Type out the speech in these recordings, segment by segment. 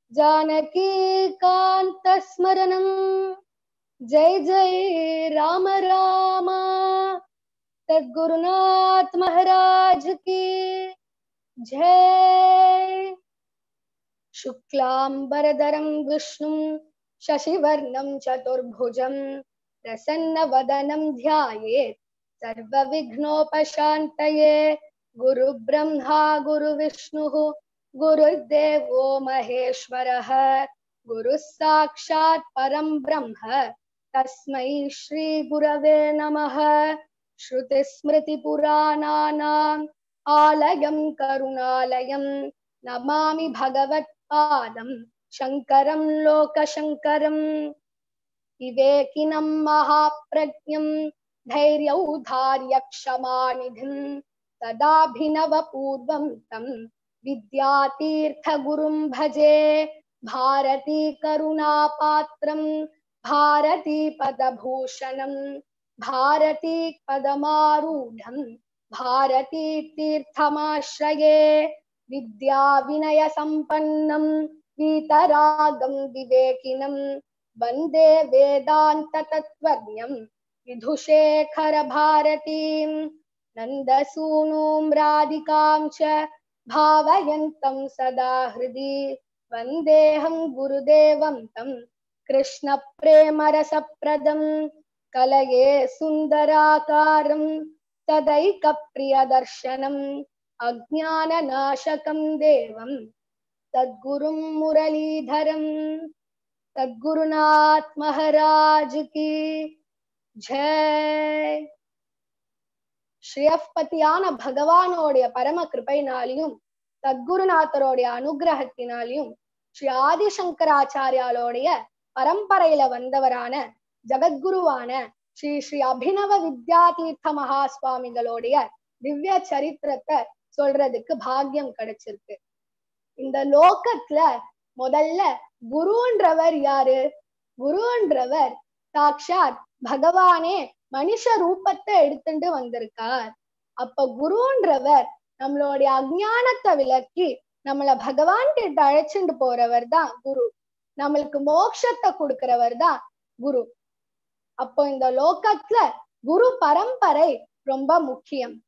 जानकीकान्तस्मरणम् जय जय राम राम सद्गुरुनाथ महाराज की जय शुक्लाम्बरधरं विष्णुं शशिवर्णं चतुर्भुजं प्रसन्नवदनं ध्यायेत् सर्वविघ्नोपशान्तये गुरुब्रह्मा गुरुविष्णुः गुरुर्देवो महेश्वरः गुरुः साक्षात् परं ब्रह्म तस्मै श्रीगुरवे नमः श्रुतिस्मृतिपुराणानाम् आलयं करुणालयं नमामि भगवत्पादं शङ्करं लोकशङ्करम् विवेकिनं महाप्रज्ञं धैर्यौधार्यक्षमानिधिं तदाभिनवपूर्वं तं विद्यातीर्थगुरुं भजे भारती करुणापात्रं भारती पदभूषणं भारती पदमारूढं भारती तीर्थमाश्रये विद्याविनयसम्पन्नं वीतरागं विवेकिनं वन्दे वेदान्ततत्त्वज्ञं विधुशेखरभारतीं नन्दसूनुं राधिकां च भावयन्तं सदा हृदि वन्देऽहं गुरुदेवं तं कृष्णप्रेमरसप्रदं कलये सुन्दराकारं तदैकप्रियदर्शनम् अज्ञाननाशकं देवं सद्गुरुं मुरलीधरं सद्गुरुनाथ महाराज की ஜெய் ஸ்ரீயப்பதியான பகவானோடைய பரம கிருபைனாலையும் சத்குருநாதரோடைய அனுகிரகத்தினாலையும் ஸ்ரீ ஆதிசங்கராச்சாரியாலோடைய பரம்பரையில வந்தவரான ஜகத்குருவான ஸ்ரீ ஸ்ரீ அபினவ வித்யாதீர்த்த மகா சுவாமிகளுடைய திவ்ய சரித்திரத்தை சொல்றதுக்கு பாக்கியம் கிடைச்சிருக்கு இந்த லோகத்துல முதல்ல குருன்றவர் யாரு குருன்றவர் சாக்ஷாத் பகவானே மனுஷ ரூபத்தை எடுத்துட்டு வந்திருக்கார் அப்ப குருன்றவர் நம்மளுடைய அஜ்ஞானத்தை விலக்கி நம்மள பகவான் கிட்ட அழைச்சிட்டு போறவர் தான் குரு நம்மளுக்கு மோட்சத்தை கொடுக்கிறவர் தான் குரு அப்போ இந்த லோகத்துல குரு பரம்பரை ரொம்ப முக்கியம்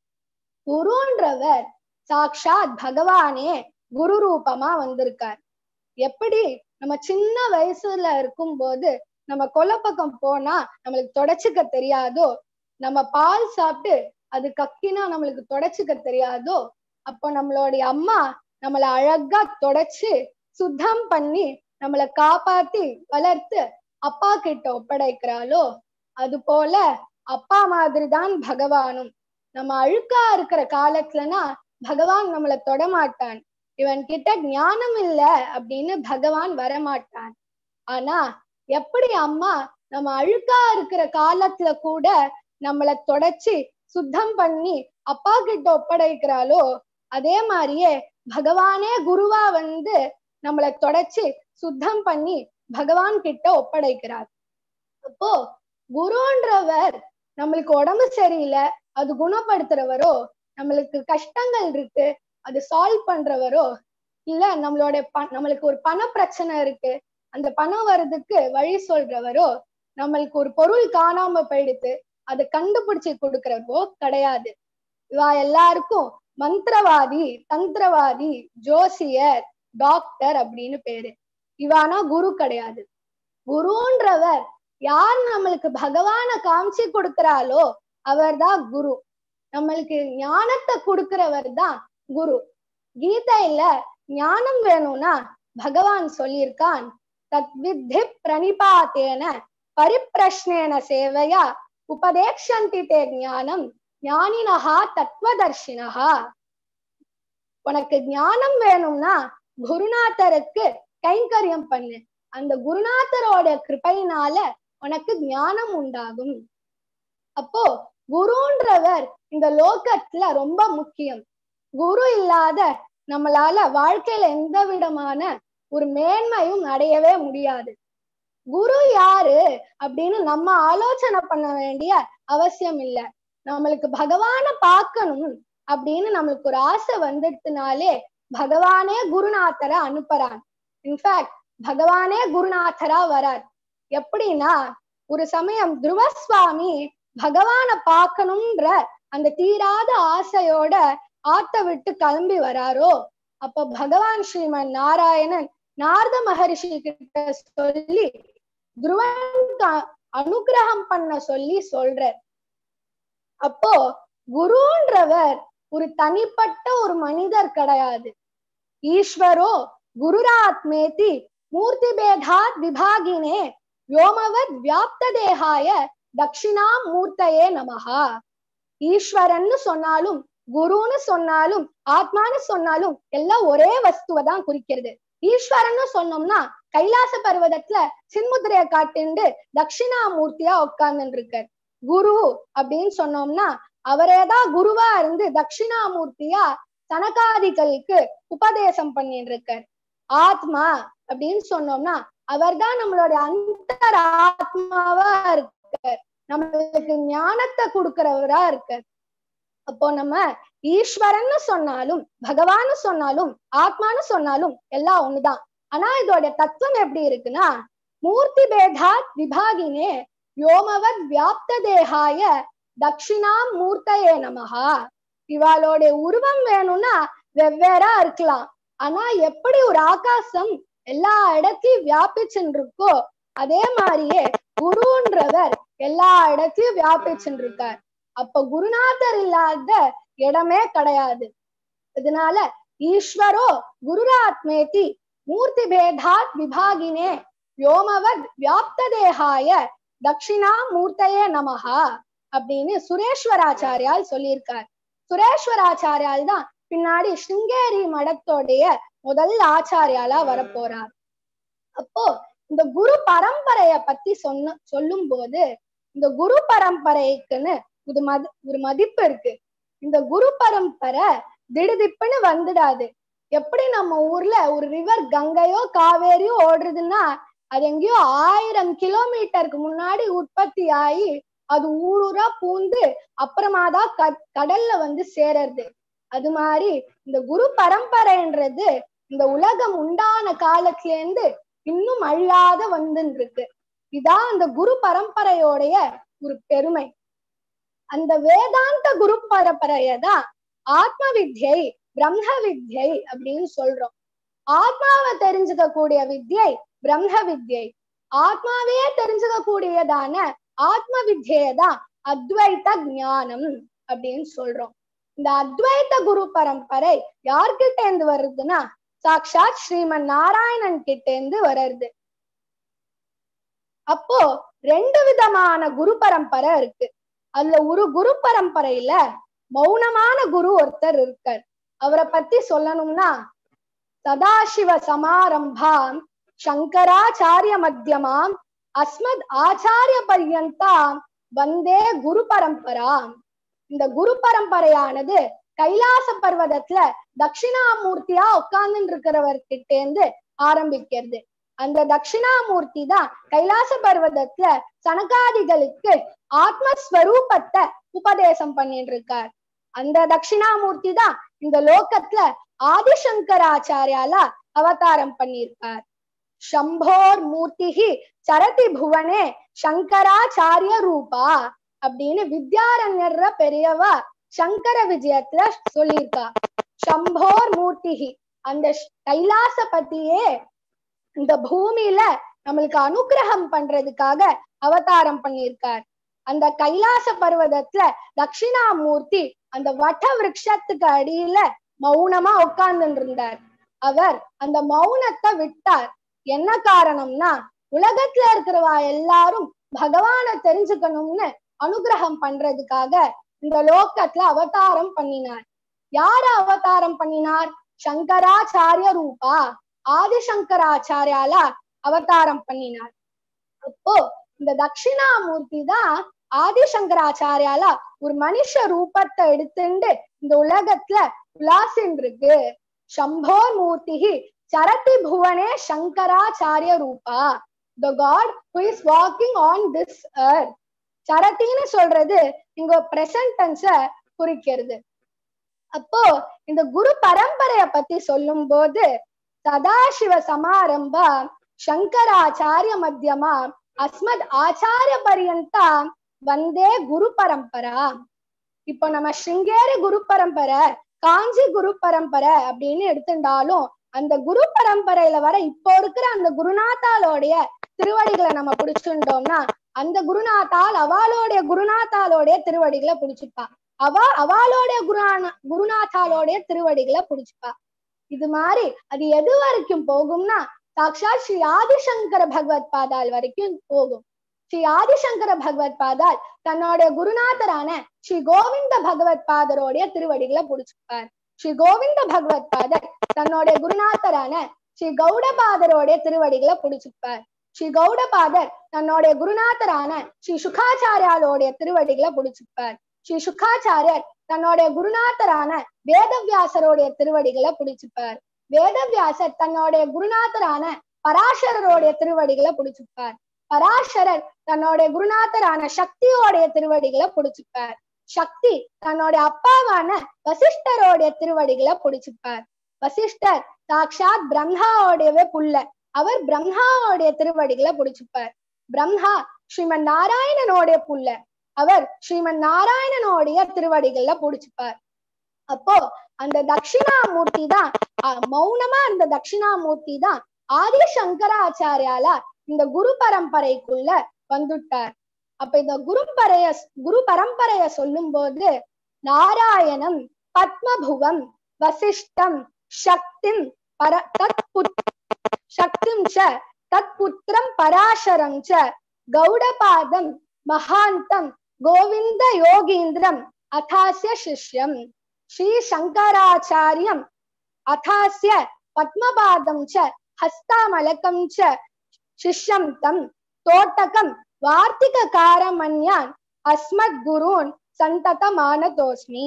குருன்றவர் சாக்ஷாத் பகவானே குரு ரூபமா வந்திருக்கார் எப்படி நம்ம சின்ன வயசுல இருக்கும் போது நம்ம கொலப்பக்கம் போனா நம்மளுக்கு தொடச்சுக்க தெரியாதோ நம்ம பால் சாப்பிட்டு அது கக்கினா நம்மளுக்கு தொடச்சுக்க தெரியாதோ அப்போ நம்மளுடைய அம்மா நம்மள அழகா தொடச்சு சுத்தம் பண்ணி நம்மள காப்பாத்தி வளர்த்து அப்பா கிட்ட ஒப்படைக்கிறாளோ அது போல அப்பா மாதிரிதான் பகவானும் நம்ம அழுக்கா இருக்கிற காலத்துலனா பகவான் நம்மள தொடமாட்டான் இவன் கிட்ட ஞானம் இல்ல அப்படின்னு பகவான் வரமாட்டான் ஆனா எப்படி அம்மா நம்ம அழுக்கா இருக்கிற காலத்துல கூட நம்மள தொடச்சி சுத்தம் பண்ணி அப்பா கிட்ட ஒப்படைக்கிறாளோ அதே மாதிரியே பகவானே குருவா வந்து நம்மள தொடச்சி சுத்தம் பண்ணி பகவான் கிட்ட ஒப்படைக்கிறார் அப்போ குருன்றவர் நம்மளுக்கு உடம்பு சரியில்லை அது குணப்படுத்துறவரோ நம்மளுக்கு கஷ்டங்கள் இருக்கு அது சால்வ் பண்றவரோ இல்ல நம்மளோட ப நம்மளுக்கு ஒரு பண பிரச்சனை இருக்கு அந்த பணம் வர்றதுக்கு வழி சொல்றவரோ நம்மளுக்கு ஒரு பொருள் காணாம போயிடுத்து அதை கண்டுபிடிச்சு கொடுக்கறவோ கிடையாது இவா எல்லாருக்கும் மந்திரவாதி தந்திரவாதி ஜோசியர் டாக்டர் அப்படின்னு பேரு இவானா குரு கிடையாது குருன்றவர் யார் நம்மளுக்கு பகவான காமிச்சு கொடுக்கறாளோ அவர்தான் குரு நம்மளுக்கு ஞானத்தை கொடுக்கிறவர் தான் குரு கீதையில ஞானம் வேணும்னா பகவான் சொல்லியிருக்கான் தத்வித்தி பிரணிபாத்தேன பரிப்பிரஷ்னேன சேவையா உபதேக்ஷந்தி தே ஞானம் ஞானினஹா தத்துவதர்ஷினஹா உனக்கு ஞானம் வேணும்னா குருநாதருக்கு கைங்கரியம் பண்ணு அந்த குருநாதரோட கிருபையினால உனக்கு ஞானம் உண்டாகும் அப்போ குருன்றவர் இந்த லோகத்துல ரொம்ப முக்கியம் குரு இல்லாத நம்மளால வாழ்க்கையில எந்த விதமான ஒரு மேன்மையும் அடையவே முடியாது குரு யாரு அப்படின்னு நம்ம ஆலோசனை பண்ண வேண்டிய அவசியம் இல்ல நம்மளுக்கு பகவான பார்க்கணும் அப்படின்னு நம்மளுக்கு ஒரு ஆசை வந்துடுத்துனாலே பகவானே குருநாதரை அனுப்புறான் இன்ஃபேக்ட் பகவானே குருநாதரா வரார் எப்படின்னா ஒரு சமயம் துருவசுவாமி பகவான பார்க்கணும்ன்ற அந்த தீராத ஆசையோட ஆத்த விட்டு கிளம்பி வராரோ அப்ப பகவான் ஸ்ரீமன் நாராயணன் நாரத மகரிஷி கிட்ட சொல்லி துருவன் அனுகிரகம் பண்ண சொல்லி சொல்ற அப்போ குருன்றவர் ஒரு தனிப்பட்ட ஒரு மனிதர் கிடையாது ஈஸ்வரோ குருராத்மேதி மூர்த்தி பேதாத் விபாகினே யோமவத் வியாப்த தேகாய தட்சிணா மூர்த்தையே நமஹா ஈஸ்வரன்னு சொன்னாலும் குருன்னு சொன்னாலும் ஆத்மான்னு சொன்னாலும் எல்லாம் ஒரே வஸ்துவை தான் குறிக்கிறது ஈஸ்வரன்னு சொன்னோம்னா கைலாச பர்வதத்துல சின்முத்திரைய காட்டிண்டு தட்சிணாமூர்த்தியா உட்கார்ந்துட்டு இருக்கார் குரு அப்படின்னு சொன்னோம்னா அவரேதான் குருவா இருந்து தட்சிணாமூர்த்தியா சனகாதிகளுக்கு உபதேசம் பண்ணிட்டு இருக்கார் ஆத்மா அப்படின்னு சொன்னோம்னா அவர்தான் நம்மளுடைய அந்தர் ஆத்மாவா இருக்கார் நம்மளுக்கு ஞானத்தை கொடுக்கிறவரா இருக்கார் அப்போ நம்ம ஈஸ்வரன்னு சொன்னாலும் பகவான்னு சொன்னாலும் ஆத்மான்னு சொன்னாலும் எல்லாம் ஒண்ணுதான் ஆனா இதோட தத்துவம் எப்படி இருக்குன்னா மூர்த்தி பேதாத் விபாகினே யோமவத் வியாப்த தேகாய தட்சிணா மூர்த்தையே நமஹா இவாளோட உருவம் வேணும்னா வெவ்வேறா இருக்கலாம் ஆனா எப்படி ஒரு ஆகாசம் எல்லா இடத்தையும் வியாபிச்சுன்னு இருக்கோ அதே மாதிரியே குருன்றவர் எல்லா இடத்தையும் வியாபிச்சுன்னு இருக்கார் அப்ப குருநாதர் இல்லாத இடமே கிடையாது இதனால ஈஸ்வரோ குருராத்மேதி மூர்த்தி பேதாத் விபாகினே யோமவத் வியாப்த தேகாய தட்சிணா மூர்த்தையே நமஹா அப்படின்னு சுரேஸ்வராச்சாரியால் சொல்லியிருக்கார் சுரேஸ்வராச்சாரியால் தான் பின்னாடி சிங்கேரி மடத்தோடைய முதல் ஆச்சாரியாலா வரப்போறார் அப்போ இந்த குரு பரம்பரைய பத்தி சொன்ன சொல்லும் போது இந்த குரு பரம்பரைக்குன்னு ஒரு மதி ஒரு மதிப்பு இருக்கு இந்த குரு பரம்பரை திடுதிப்புன்னு வந்துடாது எப்படி நம்ம ஊர்ல ஒரு ரிவர் கங்கையோ காவேரியோ ஓடுறதுன்னா அது எங்கேயோ ஆயிரம் கிலோமீட்டருக்கு முன்னாடி உற்பத்தி ஆகி அது ஊரூரா பூந்து அப்புறமா தான் கடல்ல வந்து சேரறது அது மாதிரி இந்த குரு பரம்பரைன்றது இந்த உலகம் உண்டான காலத்துல இருந்து இன்னும் அழியாத வந்துன்னு இருக்கு இதான் அந்த குரு பரம்பரையோடைய ஒரு பெருமை அந்த வேதாந்த குரு பரம்பரைய தான் ஆத்ம வித்யை பிரம்ம வித்யை அப்படின்னு சொல்றோம் ஆத்மாவை தெரிஞ்சுக்க கூடிய வித்யை பிரம்ம வித்யை ஆத்மாவையே தெரிஞ்சுக்க கூடியதான ஆத்ம வித்யதான் அத்வைத ஞானம் அப்படின்னு சொல்றோம் இந்த அத்வைத குரு பரம்பரை யார்கிட்ட இருந்து வருதுன்னா சாக்ஷாத் ஸ்ரீமன் நாராயணன் கிட்ட இருந்து வர்றது அப்போ ரெண்டு விதமான குரு பரம்பரை இருக்கு அதுல ஒரு குரு பரம்பரையில மௌனமான குரு ஒருத்தர் இருக்கார் அவரை பத்தி சொல்லணும்னா சதாசிவ சமாரம்பாம் சங்கராச்சாரிய மத்தியமாம் அஸ்மத் ஆச்சாரிய பர்யந்தாம் வந்தே குரு பரம்பரா இந்த குரு பரம்பரையானது கைலாச பர்வதத்துல தட்சிணாமூர்த்தியா உட்கார்ந்து இருக்கிறவர்கிட்ட இருந்து ஆரம்பிக்கிறது அந்த தட்சிணாமூர்த்தி தான் கைலாச பர்வதத்துல சனகாதிகளுக்கு ஆத்மஸ்வரூபத்தை உபதேசம் பண்ணிட்டு இருக்கார் அந்த தட்சிணாமூர்த்தி தான் இந்த லோகத்துல ஆதிசங்கராச்சாரியால அவதாரம் பண்ணியிருக்கார் சம்போர் மூர்த்திகி சரதி புவனே சங்கராச்சாரிய ரூபா அப்படின்னு வித்யாரண்யர் பெரியவா சங்கர விஜயத்துல சொல்லியிருக்கா சம்போர் மூர்த்திகி அந்த கைலாச பத்தியே இந்த பூமியில நம்மளுக்கு அனுகிரகம் பண்றதுக்காக அவதாரம் பண்ணியிருக்கார் அந்த கைலாச பர்வதத்துல தட்சிணாமூர்த்தி அந்த வட விரக்ஷத்துக்கு அடியில மௌனமா உட்கார்ந்து இருந்தார் அவர் அந்த மௌனத்தை விட்டார் என்ன காரணம்னா உலகத்துல இருக்கிறவா எல்லாரும் பகவான தெரிஞ்சுக்கணும்னு அனுகிரகம் பண்றதுக்காக இந்த லோக்கத்துல அவதாரம் பண்ணினார் யார அவதாரம் பண்ணினார் சங்கராச்சாரிய ரூபா ஆதிசங்கராச்சாரியால அவதாரம் பண்ணினார் அப்போ இந்த தட்சிணாமூர்த்தி தான் ஆதிசங்கராச்சாரியால ஒரு மனுஷ ரூபத்தை எடுத்துண்டு இந்த உலகத்துல உலாசின் இருக்கு சம்போ மூர்த்தி சரதி புவனே சங்கராச்சாரிய ரூபா the god who is walking on this earth சரத்தின்னு சொல்றது இங்க பிரசன்ட் டென்ஸ குறிக்கிறது அப்போ இந்த குரு பரம்பரைய பத்தி சொல்லும் போது சதாசிவ சமாரம்ப சங்கராச்சாரிய மத்தியமா அஸ்மத் ஆச்சாரிய பரியந்தா வந்தே குரு பரம்பரா இப்போ நம்ம ஸ்ருங்கேரி குரு பரம்பரை காஞ்சி குரு பரம்பரை அப்படின்னு எடுத்துட்டாலும் அந்த குரு பரம்பரையில வர இப்போ இருக்கிற அந்த குருநாத்தாலோடைய திருவடிகளை நம்ம பிடிச்சுட்டோம்னா அந்த குருநாத்தால் அவளுடைய குருநாத்தாலோடைய திருவடிகளை பிடிச்சுப்பா அவ அவளுடைய குருநான குருநாத்தாலோடைய திருவடிகளை பிடிச்சுப்பா இது மாதிரி அது எது வரைக்கும் போகும்னா சாக்ஷாத் ஸ்ரீ ஆதிசங்கர பகவத் பாதால் வரைக்கும் போகும் ஸ்ரீ ஆதிசங்கர பகவத் பாதால் தன்னோட குருநாதரான ஸ்ரீ கோவிந்த பகவத் பாதரோடைய திருவடிகளை புடிச்சுப்பார் ஸ்ரீ கோவிந்த பகவத் பாதர் தன்னோட குருநாதரான ஸ்ரீ கௌடபாதரோடைய திருவடிகளை புடிச்சுப்பார் ஸ்ரீ கௌடபாதர் தன்னோட குருநாதரான ஸ்ரீ சுகாச்சாரியாலோடைய திருவடிகளை புடிச்சுப்பார் ஸ்ரீ சுகாச்சாரியர் தன்னோட குருநாதரான வேதவியாசரோடைய திருவடிகளை புடிச்சுப்பார் வேதவியாசர் தன்னோட குருநாதரான பராசரரோடைய திருவடிகளை புடிச்சுப்பார் பராசரர் தன்னோட குருநாதரான சக்தியோடைய திருவடிகளை புடிச்சுப்பார் சக்தி தன்னோட அப்பாவான வசிஷ்டரோடைய திருவடிகளை புடிச்சுப்பார் வசிஷ்டர் சாக்ஷாத் பிரம்மாவோடையவே புள்ள அவர் பிரம்மாவோடைய திருவடிகளை புடிச்சுப்பார் பிரம்மா ஸ்ரீமன் நாராயணனோடைய புள்ள அவர் ஸ்ரீமன் நாராயணனோடைய திருவடிகள்ல புடிச்சுப்பார் அப்போ அந்த தட்சிணாமூர்த்தி தான் அஹ், மௌனமா அந்த தட்சிணாமூர்த்தி தான் ஆதி சங்கராச்சாரியால இந்த குரு பரம்பரைக்குள்ள வந்துட்டார் அப்ப இந்த குரு பரைய குரு பரம்பரைய சொல்லும் போது நாராயணம் பத்மபுவம் வசிஷ்டம் சக்திம் பர தத் புத் சக்திம் ச தத் புத்திரம் பராசரம் ச கௌடபாதம் மகாந்தம் கோவிந்த யோகீந்திரம் அதாஸ்ய சிஷ்யம் ஸ்ரீ சங்கராச்சாரியம் அதாஸ்ய பத்மபாதம் ச ஹஸ்தாமலகம் ச சிஷ்யம் தம் தோட்டகம் வார்த்திகாரமன்யான் அஸ்மத் குருன் சந்ததமானதோஸ்மி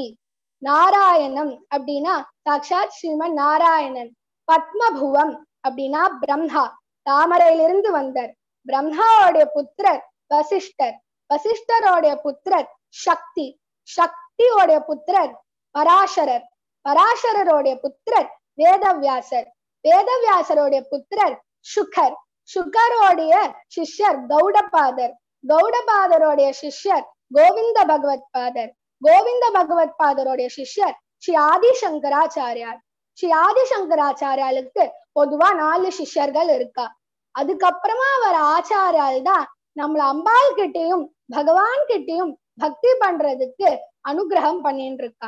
நாராயணம் அப்படின்னா சாக்ஷாத் ஸ்ரீமன் நாராயணன் பத்மபுவம் அப்படின்னா பிரம்மா தாமரையிலிருந்து வந்தார் பிரம்மாவோடைய புத்திரர் வசிஷ்டர் வசிஷ்டரோடைய புத்திரர் சக்தி சக்தியோடைய புத்திரர் பராசரர் பராசரரோடைய புத்திரர் வேதவியாசர் வேதவியாசரோடைய புத்திரர் சுகர் சுகரோடைய சிஷ்யர் கௌடபாதர் கௌடபாதரோடைய சிஷ்யர் கோவிந்த பகவத் பாதர் கோவிந்த பகவத் பாதரோடைய சிஷ்யர் ஸ்ரீ ஆதிசங்கராச்சாரியார் ஸ்ரீ ஆதிசங்கராச்சாரியாளுக்கு பொதுவா நாலு சிஷ்யர்கள் இருக்கா அதுக்கப்புறமா வர ஆச்சாரியால் தான் நம்மள அம்பாள் கிட்டயும் பகவான் கிட்டயும் பக்தி பண்றதுக்கு அனுகிரகம் பண்ணிட்டு இருக்கா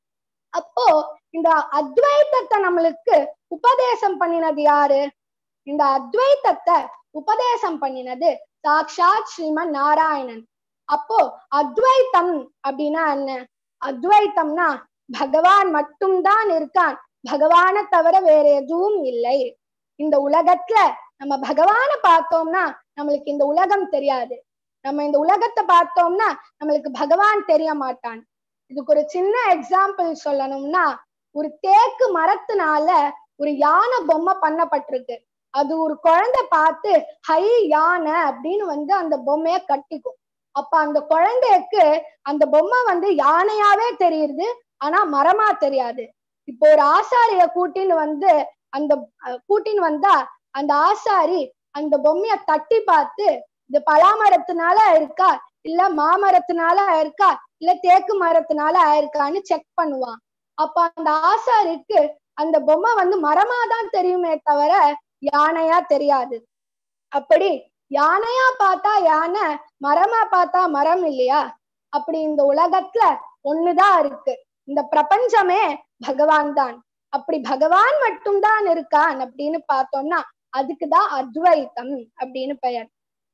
அப்போ இந்த அத்வைத்தத்தை நம்மளுக்கு உபதேசம் பண்ணினது யாரு இந்த அத்வைத்தத்தை உபதேசம் பண்ணினது சாக்ஷாத் ஸ்ரீமன் நாராயணன் அப்போ அத்வைத்தம் அப்படின்னா என்ன அத்வைத்தம்னா பகவான் மட்டும்தான் இருக்கான் பகவானை தவிர வேற எதுவும் இல்லை இந்த உலகத்துல நம்ம பகவானை பார்த்தோம்னா நம்மளுக்கு இந்த உலகம் தெரியாது நம்ம இந்த உலகத்தை பார்த்தோம்னா நம்மளுக்கு பகவான் தெரிய மாட்டான் இதுக்கு ஒரு சின்ன எக்ஸாம்பிள் சொல்லணும்னா ஒரு தேக்கு மரத்தினால ஒரு யானை பொம்மை பண்ணப்பட்டிருக்கு அது ஒரு குழந்தை பார்த்து ஹை யானை அப்படின்னு வந்து அந்த பொம்மைய கட்டிக்கும் அப்ப அந்த குழந்தைக்கு அந்த பொம்மை வந்து யானையாவே தெரியுது ஆனா மரமா தெரியாது இப்போ ஒரு ஆசாரிய கூட்டின்னு வந்து அந்த அஹ், கூட்டின்னு வந்தா அந்த ஆசாரி அந்த பொம்மைய தட்டி பார்த்து இது பலாமரத்தினால இருக்கா இல்ல மாமரத்தினால இருக்கா இல்ல தேக்கு மரத்தினால ஆயிருக்கான்னு செக் பண்ணுவான் அப்ப அந்த ஆசாரிக்கு அந்த பொம்மை வந்து மரமா தான் தெரியுமே தவிர யானையா தெரியாது அப்படி யானையா பார்த்தா யானை மரமா பார்த்தா மரம் இல்லையா அப்படி இந்த உலகத்துல ஒண்ணுதான் இருக்கு இந்த பிரபஞ்சமே பகவான் தான் அப்படி பகவான் மட்டும்தான் இருக்கான் அப்படின்னு பார்த்தோம்னா அதுக்குதான் அத்வைத்தம் அப்படின்னு பெயர்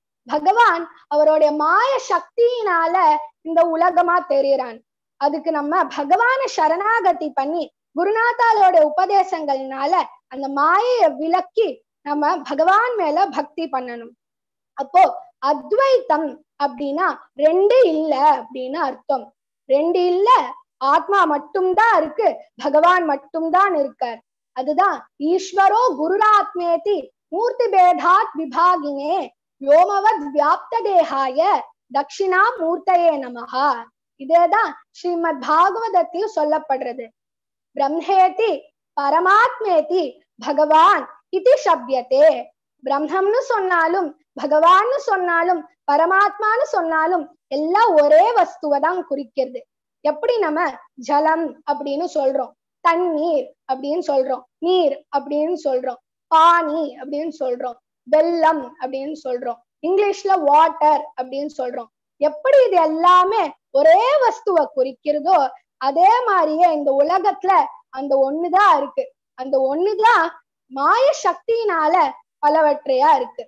பகவான் அவருடைய மாய சக்தியினால இந்த உலகமா தெரியறான் அதுக்கு நம்ம பகவான சரணாகதி பண்ணி குருநாத்தாலோட உபதேசங்கள்னால அந்த மாயைய விலக்கி நம்ம பகவான் மேல பக்தி பண்ணணும் அப்போ அத்வைத்தம் அப்படின்னா ரெண்டு இல்ல அப்படின்னு அர்த்தம் ரெண்டு இல்ல ஆத்மா மட்டும்தான் இருக்கு பகவான் மட்டும்தான் இருக்கார் அதுதான் ஈஸ்வரோ குருராத்மேதி மூர்த்தி பேதாத் விபாகினே யோமவத் வியாப்த தேகாய தட்சிணா மூர்த்தையே நமஹா இதேதான் ஸ்ரீமத் பாகவதத்தையும் சொல்லப்படுறது பிரம்மேதி பரமாத்மேதி பகவான் இது சப்யத்தே பிரம்மம்னு சொன்னாலும் பகவான்னு சொன்னாலும் பரமாத்மான்னு சொன்னாலும் எல்லாம் ஒரே வஸ்துவை தான் குறிக்கிறது எப்படி நம்ம ஜலம் அப்படின்னு சொல்றோம் தண்ணீர் அப்படின்னு சொல்றோம் நீர் அப்படின்னு சொல்றோம் பானி அப்படின்னு சொல்றோம் வெள்ளம் அப்படின்னு சொல்றோம் இங்கிலீஷ்ல வாட்டர் அப்படின்னு சொல்றோம் எப்படி இது எல்லாமே ஒரே வஸ்துவை குறிக்கிறதோ அதே மாதிரியே இந்த உலகத்துல அந்த ஒண்ணுதான் இருக்கு அந்த ஒண்ணுதான் மாய சக்தியினால பலவற்றையா இருக்கு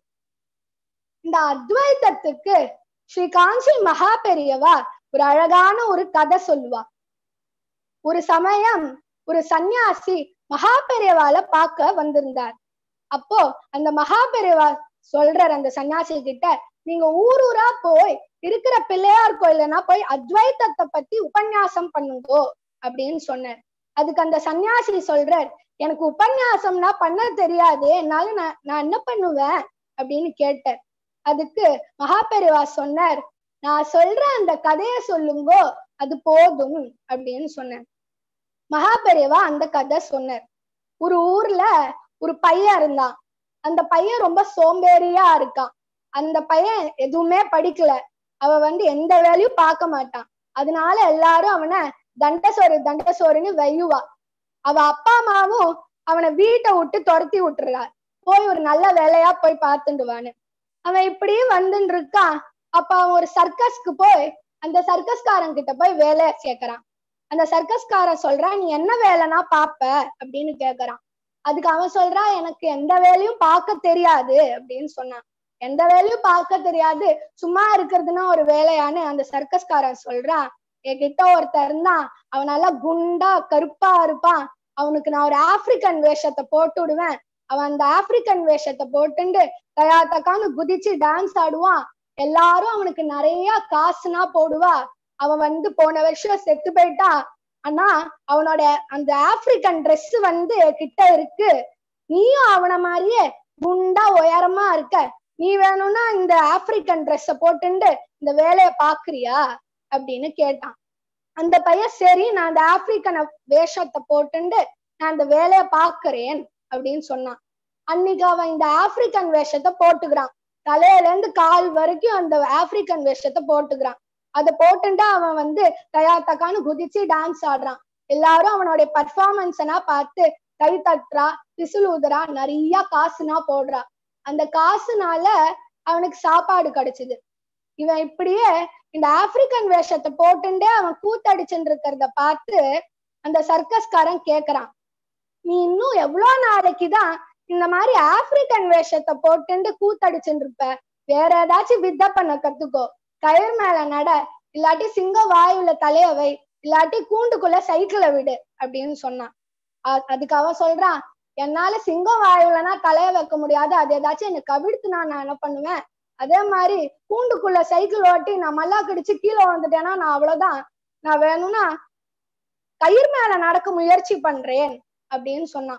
இந்த அத்வைத்தத்துக்கு ஸ்ரீ காஞ்சி மகா பெரியவா ஒரு அழகான ஒரு கதை சொல்லுவா ஒரு சமயம் ஒரு சந்நியாசி மகா பெரியவால பார்க்க வந்திருந்தார் அப்போ அந்த மகா பெரியவா சொல்றார் அந்த சன்னியாசி கிட்ட நீங்க ஊர் ஊரா போய் இருக்கிற பிள்ளையார் கோயிலனா போய் அத்வைத்தத்தை பத்தி உபன்யாசம் பண்ணுங்கோ அப்படின்னு சொன்னார் அதுக்கு அந்த சன்னியாசி சொல்றார் எனக்கு உபன்யாசம்னா பண்ண தெரியாது என்னால நான் நான் என்ன பண்ணுவேன் அப்படின்னு கேட்டார் அதுக்கு மகாபெரிவா சொன்னார் நான் சொல்ற அந்த கதைய சொல்லுங்கோ அது போதும் அப்படின்னு சொன்னார் மகாபெரிவா அந்த கதை சொன்னார் ஒரு ஊர்ல ஒரு பையன் இருந்தான் அந்த பையன் ரொம்ப சோம்பேறியா இருக்கான் அந்த பையன் எதுவுமே படிக்கல அவ வந்து எந்த வேலையும் பார்க்க மாட்டான் அதனால எல்லாரும் அவனை தண்டசோறு தண்டசோறுன்னு வெய்யுவா அவ அப்பா அம்மாவும் அவனை வீட்டை விட்டு துரத்தி விட்டுறார் போய் ஒரு நல்ல வேலையா போய் பார்த்துடுவான்னு அவன் இப்படியே வந்துட்டு இருக்கான் அப்ப அவன் ஒரு சர்க்கஸ்க்கு போய் அந்த சர்க்கஸ்காரன் கிட்ட போய் வேலைய சேர்க்கறான் அந்த சர்க்கஸ்காரன் சொல்றான் நீ என்ன வேலைனா பாப்ப அப்படின்னு கேக்குறான் அதுக்கு அவன் சொல்றான் எனக்கு எந்த வேலையும் பார்க்க தெரியாது அப்படின்னு சொன்னான் எந்த வேலையும் பார்க்க தெரியாது சும்மா இருக்கிறதுனா ஒரு வேலையான்னு அந்த சர்க்கஸ்காரன் சொல்றான் என்கிட்ட ஒருத்தர் இருந்தான் அவன் நல்லா குண்டா கருப்பா இருப்பான் அவனுக்கு நான் ஒரு ஆப்பிரிக்கன் வேஷத்தை போட்டு விடுவேன் அவன் அந்த ஆப்பிரிக்கன் வேஷத்தை போட்டுண்டு தயா தக்கான்னு குதிச்சு டான்ஸ் ஆடுவான் எல்லாரும் அவனுக்கு நிறைய காசுனா போடுவா அவன் வந்து போன வருஷம் செத்து போயிட்டான் ஆனா அவனோட அந்த ஆப்பிரிக்கன் Dress வந்து கிட்ட இருக்கு நீயும் அவன மாதிரியே குண்டா உயரமா இருக்க நீ வேணும்னா இந்த ஆப்பிரிக்கன் ட்ரெஸ்ஸ போட்டுண்டு இந்த வேலைய பாக்குறியா அப்படின்னு கேட்டான் அந்த பையன் சரி நான் அந்த ஆப்பிரிக்கன் வேஷத்தை போட்டுண்டு நான் அந்த வேலைய பாக்குறேன் அப்படின்னு சொன்னான் அன்னைக்கு அவன் இந்த ஆப்பிரிக்கன் வேஷத்தை போட்டுக்கிறான் தலையில இருந்து கால் வரைக்கும் அந்த ஆப்பிரிக்கன் வேஷத்தை போட்டுக்கிறான் அதை போட்டுட்டு அவன் வந்து தயா தக்கான்னு குதிச்சு டான்ஸ் ஆடுறான் எல்லாரும் அவனுடைய பர்ஃபார்மன்ஸனா பார்த்து கை தட்டுறா விசில் ஊதுறா நிறைய காசுனா போடுறா அந்த காசுனால அவனுக்கு சாப்பாடு கிடைச்சது இவன் இப்படியே இந்த ஆப்பிரிக்கன் வேஷத்தை போட்டுண்டே அவன் கூத்தடிச்சுட்டு இருக்கிறத பார்த்து அந்த சர்க்கஸ்காரன் கேக்குறான் நீ இன்னும் எவ்வளவு நாளைக்குதான் இந்த மாதிரி ஆப்பிரிக்கன் வேஷத்தை போட்டுண்டு கூத்தடிச்சுட்டு இருப்ப வேற ஏதாச்சும் வித்த பண்ண கத்துக்கோ கயிறு மேல நட இல்லாட்டி சிங்க வாயுல தலைய வை இல்லாட்டி கூண்டுக்குள்ள சைக்கிளை விடு அப்படின்னு சொன்னான் அ- அதுக்கு அவன் சொல்றான் என்னால சிங்கம் வாயுலனா தலைய வைக்க முடியாது அது ஏதாச்சும் எனக்கு கவிழ்த்துனா நான் என்ன பண்ணுவேன் அதே மாதிரி கூண்டுக்குள்ள சைக்கிள் ஓட்டி நான் மல்லா கடிச்சு கீழே வந்துட்டேன்னா நான் அவ்வளவுதான் நான் வேணும்னா கயிறு மேல நடக்க முயற்சி பண்றேன் அப்படின்னு சொன்னான்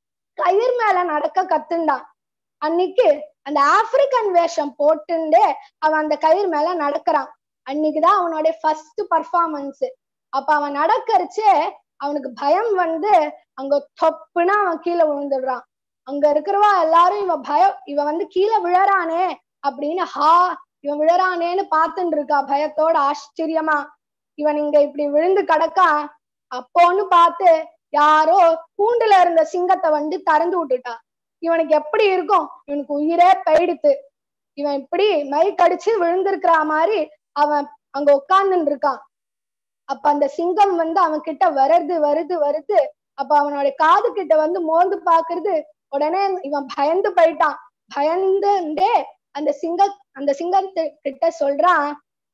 கயிறு மேல நடக்க கத்துண்டான் அன்னைக்கு அந்த ஆப்பிரிக்கன் வேஷம் போட்டுண்டே அவன் அந்த கயிறு மேல நடக்கிறான் அன்னைக்குதான் அவனோட ஃபர்ஸ்ட் பர்ஃபார்மன்ஸ் அப்ப அவன் நடக்கறச்சே அவனுக்கு பயம் வந்து அங்க தொப்புனா அவன் கீழே விழுந்துடுறான் அங்க இருக்கிறவா எல்லாரும் இவன் பயம் இவன் வந்து கீழே விழறானே அப்படின்னு ஹா இவன் விழறானேன்னு பார்த்துட்டு இருக்கா பயத்தோட ஆச்சரியமா இவன் இங்க இப்படி விழுந்து கிடக்கா அப்போன்னு பார்த்து யாரோ கூண்டுல இருந்த சிங்கத்தை வந்து திறந்து விட்டுட்டா இவனுக்கு எப்படி இருக்கும் இவனுக்கு உயிரே போயிடுத்து இவன் இப்படி மை கடிச்சு விழுந்திருக்கிற மாதிரி அவன் அங்க உட்கார்ந்துட்டு இருக்கான் அப்ப அந்த சிங்கம் வந்து அவன் கிட்ட வருது வருது வருது அப்ப அவனோட காது கிட்ட வந்து மோந்து பாக்குறது உடனே இவன் பயந்து போயிட்டான் பயந்துண்டே அந்த சிங்க அந்த சிங்கத்து கிட்ட சொல்றான்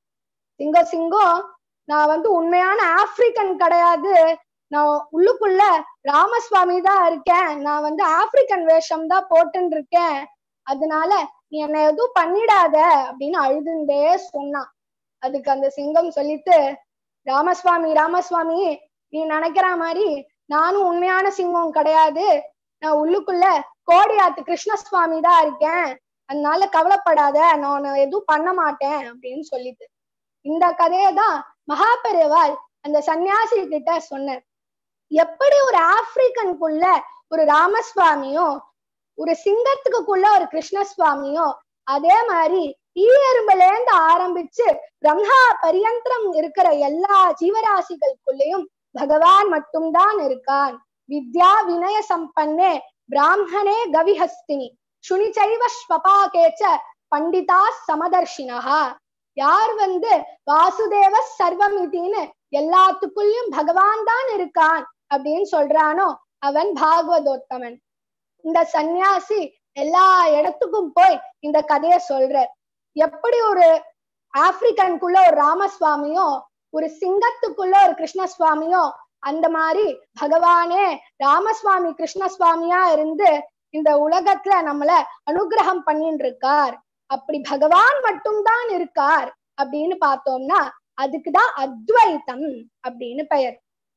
சிங்கம் சிங்கம் நான் வந்து உண்மையான ஆப்பிரிக்கன் கிடையாது நான் உள்ளுக்குள்ள ராமசுவாமி தான் இருக்கேன் நான் வந்து ஆப்பிரிக்கன் வேஷம் தான் போட்டுன்னு இருக்கேன் அதனால நீ என்னை எதுவும் பண்ணிடாத அப்படின்னு அழுதுண்டே சொன்னான் அதுக்கு அந்த சிங்கம் சொல்லிட்டு ராமசுவாமி ராமசுவாமி நீ நினைக்கிற மாதிரி நானும் உண்மையான சிங்கம் கிடையாது நான் உள்ளுக்குள்ள கோடியாத்து கிருஷ்ணசுவாமி தான் இருக்கேன் அதனால கவலைப்படாத நான் உன்னை எதுவும் பண்ண மாட்டேன் அப்படின்னு சொல்லிட்டு இந்த கதையை தான் மகாபெரிவால் அந்த சன்னியாசி கிட்ட சொன்னார் எப்படி ஒரு ஆப்பிரிக்கனுக்குள்ள ஒரு ராமசுவாமியோ ஒரு சிங்கத்துக்குள்ள ஒரு கிருஷ்ணசுவாமியோ அதே மாதிரி ஈயரும்புல இருந்து ஆரம்பிச்சு பிரம்மா பரியந்திரம் இருக்கிற எல்லா ஜீவராசிகளுக்குள்ளேயும் பகவான் மட்டும்தான் இருக்கான் வித்யா வினய சம்பன்னே பிராமணே கவிஹஸ்தினி சுனிச்சைவ ஸ்வபாகேச்ச பண்டிதா சமதர்ஷினஹா யார் வந்து வாசுதேவ சர்வமிதின்னு எல்லாத்துக்குள்ளயும் பகவான் தான் இருக்கான் அப்படின்னு சொல்றானோ அவன் பாகவதோத்தமன் இந்த சந்நியாசி எல்லா இடத்துக்கும் போய் இந்த கதைய சொல்றார் எப்படி ஒரு ஆப்பிரிக்கனுக்குள்ள ஒரு ராமசுவாமியோ ஒரு சிங்கத்துக்குள்ள ஒரு கிருஷ்ணசுவாமியோ அந்த மாதிரி பகவானே ராமசுவாமி கிருஷ்ணசுவாமியா இருந்து இந்த உலகத்துல நம்மள அனுகிரகம் பண்ணிட்டு இருக்கார் அப்படி பகவான் மட்டும்தான் இருக்கார் அப்படின்னு பார்த்தோம்னா அதுக்குதான் அத்வைத்தம் அப்படின்னு பெயர்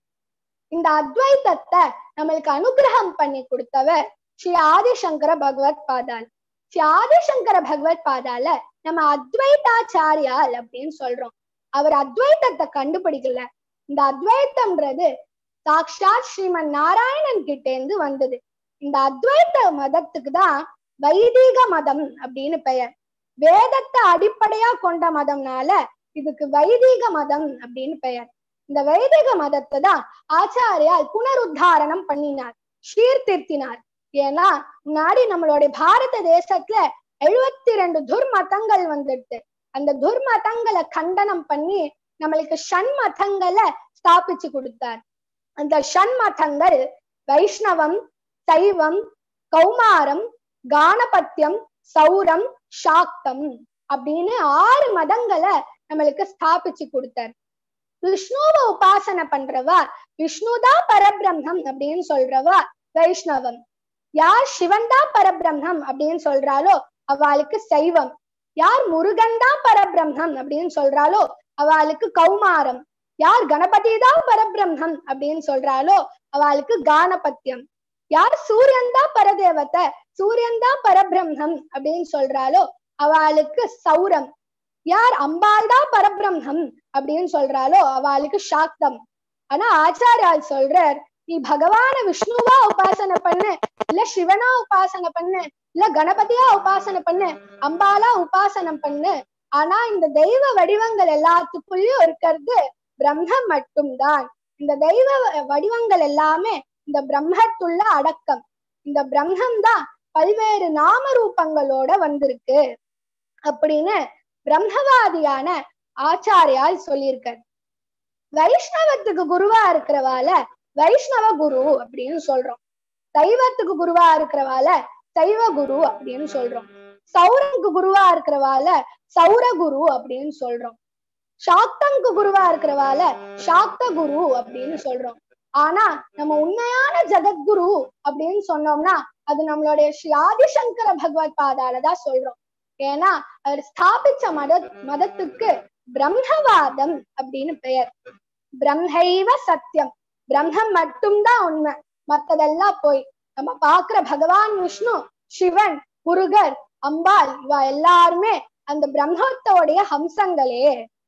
இந்த அத்வைத்தத்தை நம்மளுக்கு அனுகிரகம் பண்ணி கொடுத்தவர் ஸ்ரீ ஆதிசங்கர பகவத் பாதால் ஸ்ரீ ஆதிசங்கர பகவத் பாதால நம்ம அத்வைதாச்சாரியால் அப்படின்னு சொல்றோம் அவர் அத்வைத்தத்தை கண்டுபிடிக்கல இந்த அத்வைத்தம்ன்றது சாக்ஷாத் ஸ்ரீமன் நாராயணன் கிட்ட இருந்து வந்தது இந்த அத்வைத்த மதத்துக்கு தான் வைதிக மதம் அப்படின்னு பெயர் வேதத்தை அடிப்படையா கொண்ட மதம்னால இதுக்கு வைதிக மதம் அப்படின்னு பெயர் இந்த வைதிக மதத்தை தான் ஆச்சாரியால் புனருத்தாரணம் பண்ணினார் சீர்திருத்தினார் ஏன்னா முன்னாடி நம்மளுடைய பாரத தேசத்துல எழுபத்தி ரெண்டு துர்மதங்கள் வந்துடுது அந்த துர்மதங்களை கண்டனம் பண்ணி நம்மளுக்கு ஷண்மதங்களை ஸ்தாபிச்சு கொடுத்தார் அந்த ஷண்மதங்கள் வைஷ்ணவம் சைவம் கௌமாரம் கானபத்தியம் சௌரம் சாக்தம் அப்படின்னு ஆறு மதங்களை நம்மளுக்கு ஸ்தாபிச்சு கொடுத்தார் விஷ்ணுவை உபாசனை பண்றவா விஷ்ணுதான் பரபிரம்மம் அப்படின்னு சொல்றவா வைஷ்ணவம் யார் சிவன் தான் பரபிரம்மம் அப்படின்னு சொல்றாலோ அவளுக்கு சைவம் யார் முருகன் தான் பரபிரம்மம் அப்படின்னு சொல்றாலோ அவளுக்கு கௌமாரம் யார் கணபதி தான் பரபிரம்மம் அப்படின்னு சொல்றாலோ அவளுக்கு கானபத்தியம் யார் சூரியன் தான் பரதேவத்தை சூரியன் தான் பரபிரம்மம் அப்படின்னு சொல்றாலோ அவளுக்கு சௌரம் யார் அம்பாள் தான் பரபிரம்மம் அப்படின்னு சொல்றாலோ அவளுக்கு சாக்தம் ஆனா ஆச்சாரியால் சொல்றார் நீ பகவான விஷ்ணுவா உபாசனை பண்ணு இல்ல சிவனா உபாசனை பண்ணு இல்ல கணபதியா உபாசனை பண்ணு அம்பாலா உபாசனம் பண்ணு ஆனா இந்த தெய்வ வடிவங்கள் எல்லாத்துக்குள்ளயும் இருக்கிறது பிரம்மம் மட்டும்தான் இந்த தெய்வ வடிவங்கள் எல்லாமே இந்த பிரம்மத்துள்ள அடக்கம் இந்த பிரம்மம் தான் பல்வேறு நாம ரூபங்களோட வந்திருக்கு அப்படின்னு பிரம்மவாதியான ஆச்சாரியால் சொல்லியிருக்கார் வைஷ்ணவத்துக்கு குருவா இருக்கிறவால வைஷ்ணவ குரு அப்படின்னு சொல்றோம் சைவத்துக்கு குருவா இருக்கிறவால சைவ குரு அப்படின்னு சொல்றோம் சௌரனுக்கு குருவா இருக்கிறவால சௌர குரு அப்படின்னு சொல்றோம் சாக்தனுக்கு குருவா இருக்கிறவால சாக்த குரு அப்படின்னு சொல்றோம் ஆனா நம்ம உண்மையான ஜெகத்குரு அப்படின்னு சொன்னோம்னா அது நம்மளுடைய ஸ்ரீ ஆதிசங்கர பகவத் பாதால தான் சொல்றோம் ஏன்னா அவர் ஸ்தாபிச்ச மத மதத்துக்கு பிரம்மவாதம் அப்படின்னு பெயர் பிரம்மைவ சத்தியம் பிரம்மம் மட்டும்தான் உண்மை மத்ததெல்லாம் போய் நம்ம பாக்குற பகவான் விஷ்ணு சிவன் முருகர் அம்பாள் இவ எல்லாருமே அந்த பிரம்மத்தோடைய ஹம்சங்களே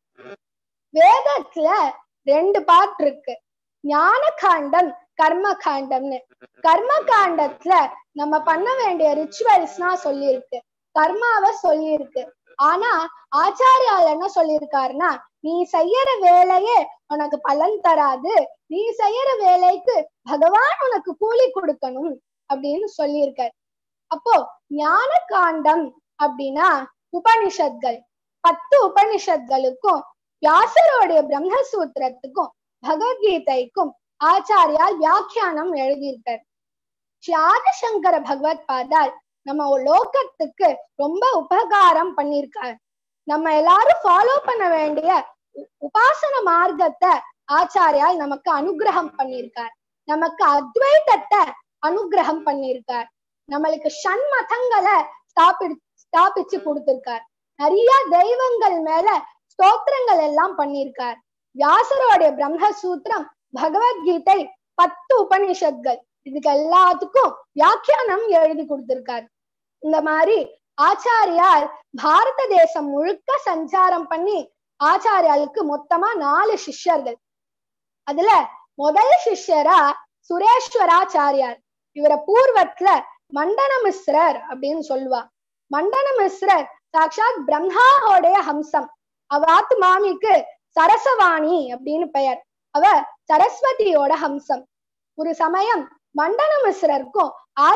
வேதத்துல ரெண்டு பாட்டு இருக்கு ஞான காண்டம் கர்ம காண்டம்னு கர்ம காண்டத்துல நம்ம பண்ண வேண்டிய ரிச்சுவல்ஸ்னா சொல்லியிருக்கு கர்மாவை சொல்லியிருக்கு ஆனா ஆச்சாரியால் என்ன சொல்லியிருக்காருன்னா நீ செய்யற வேலையே உனக்கு பலன் தராது நீ செய்யற வேலைக்கு பகவான் உனக்கு கூலி கொடுக்கணும் அப்படின்னு சொல்லியிருக்காரு அப்போ ஞான காண்டம் அப்படின்னா உபனிஷத்கள் பத்து உபனிஷத்களுக்கும் வியாசருடைய பிரம்மசூத்திரத்துக்கும் பகவத்கீதைக்கும் ஆச்சாரியால் வியாக்கியானம் எழுதியிருக்கார் ஆதிசங்கர பகவத் பாதால் நம்ம லோகத்துக்கு ரொம்ப உபகாரம் பண்ணிருக்கார் நம்ம எல்லாரும் ஃபாலோ பண்ண வேண்டிய உபாசன மார்க்கத்தை ஆச்சாரியால் நமக்கு அனுகிரகம் பண்ணியிருக்கார் நமக்கு அத்வைதத்தை அனுகிரகம் பண்ணியிருக்கார் நம்மளுக்கு ஷண்மதங்களை ஸ்தாபி ஸ்தாபிச்சு கொடுத்திருக்கார் நிறைய தெய்வங்கள் மேல ஸ்தோத்திரங்கள் எல்லாம் பண்ணியிருக்கார் வியாசரோடைய பிரம்மசூத்திரம் பகவத்கீதை பத்து உபனிஷத்கள் இதுக்கு எல்லாத்துக்கும் வியாக்கியானம் எழுதி கொடுத்திருக்கார் இந்த மாதிரி ஆச்சாரியால் பாரத தேசம் முழுக்க சஞ்சாரம் பண்ணி ஆச்சாரியாளுக்கு மொத்தமா நாலு சிஷ்யர்கள் அதுல முதல் சிஷ்யரா சுரேஸ்வராச்சாரியார் இவரை பூர்வத்துல மண்டன மிஸ்ரர் அப்படின்னு சொல்லுவா மண்டன மிஸ்ரர் சாக்ஷாத் பிரம்மாவோடைய ஹம்சம் அவாத்து மாமிக்கு சரசவாணி அப்படின்னு பெயர் அவ சரஸ்வதியோட ஹம்சம் ஒரு சமயம் மண்டன மிஸ்ரருக்கும்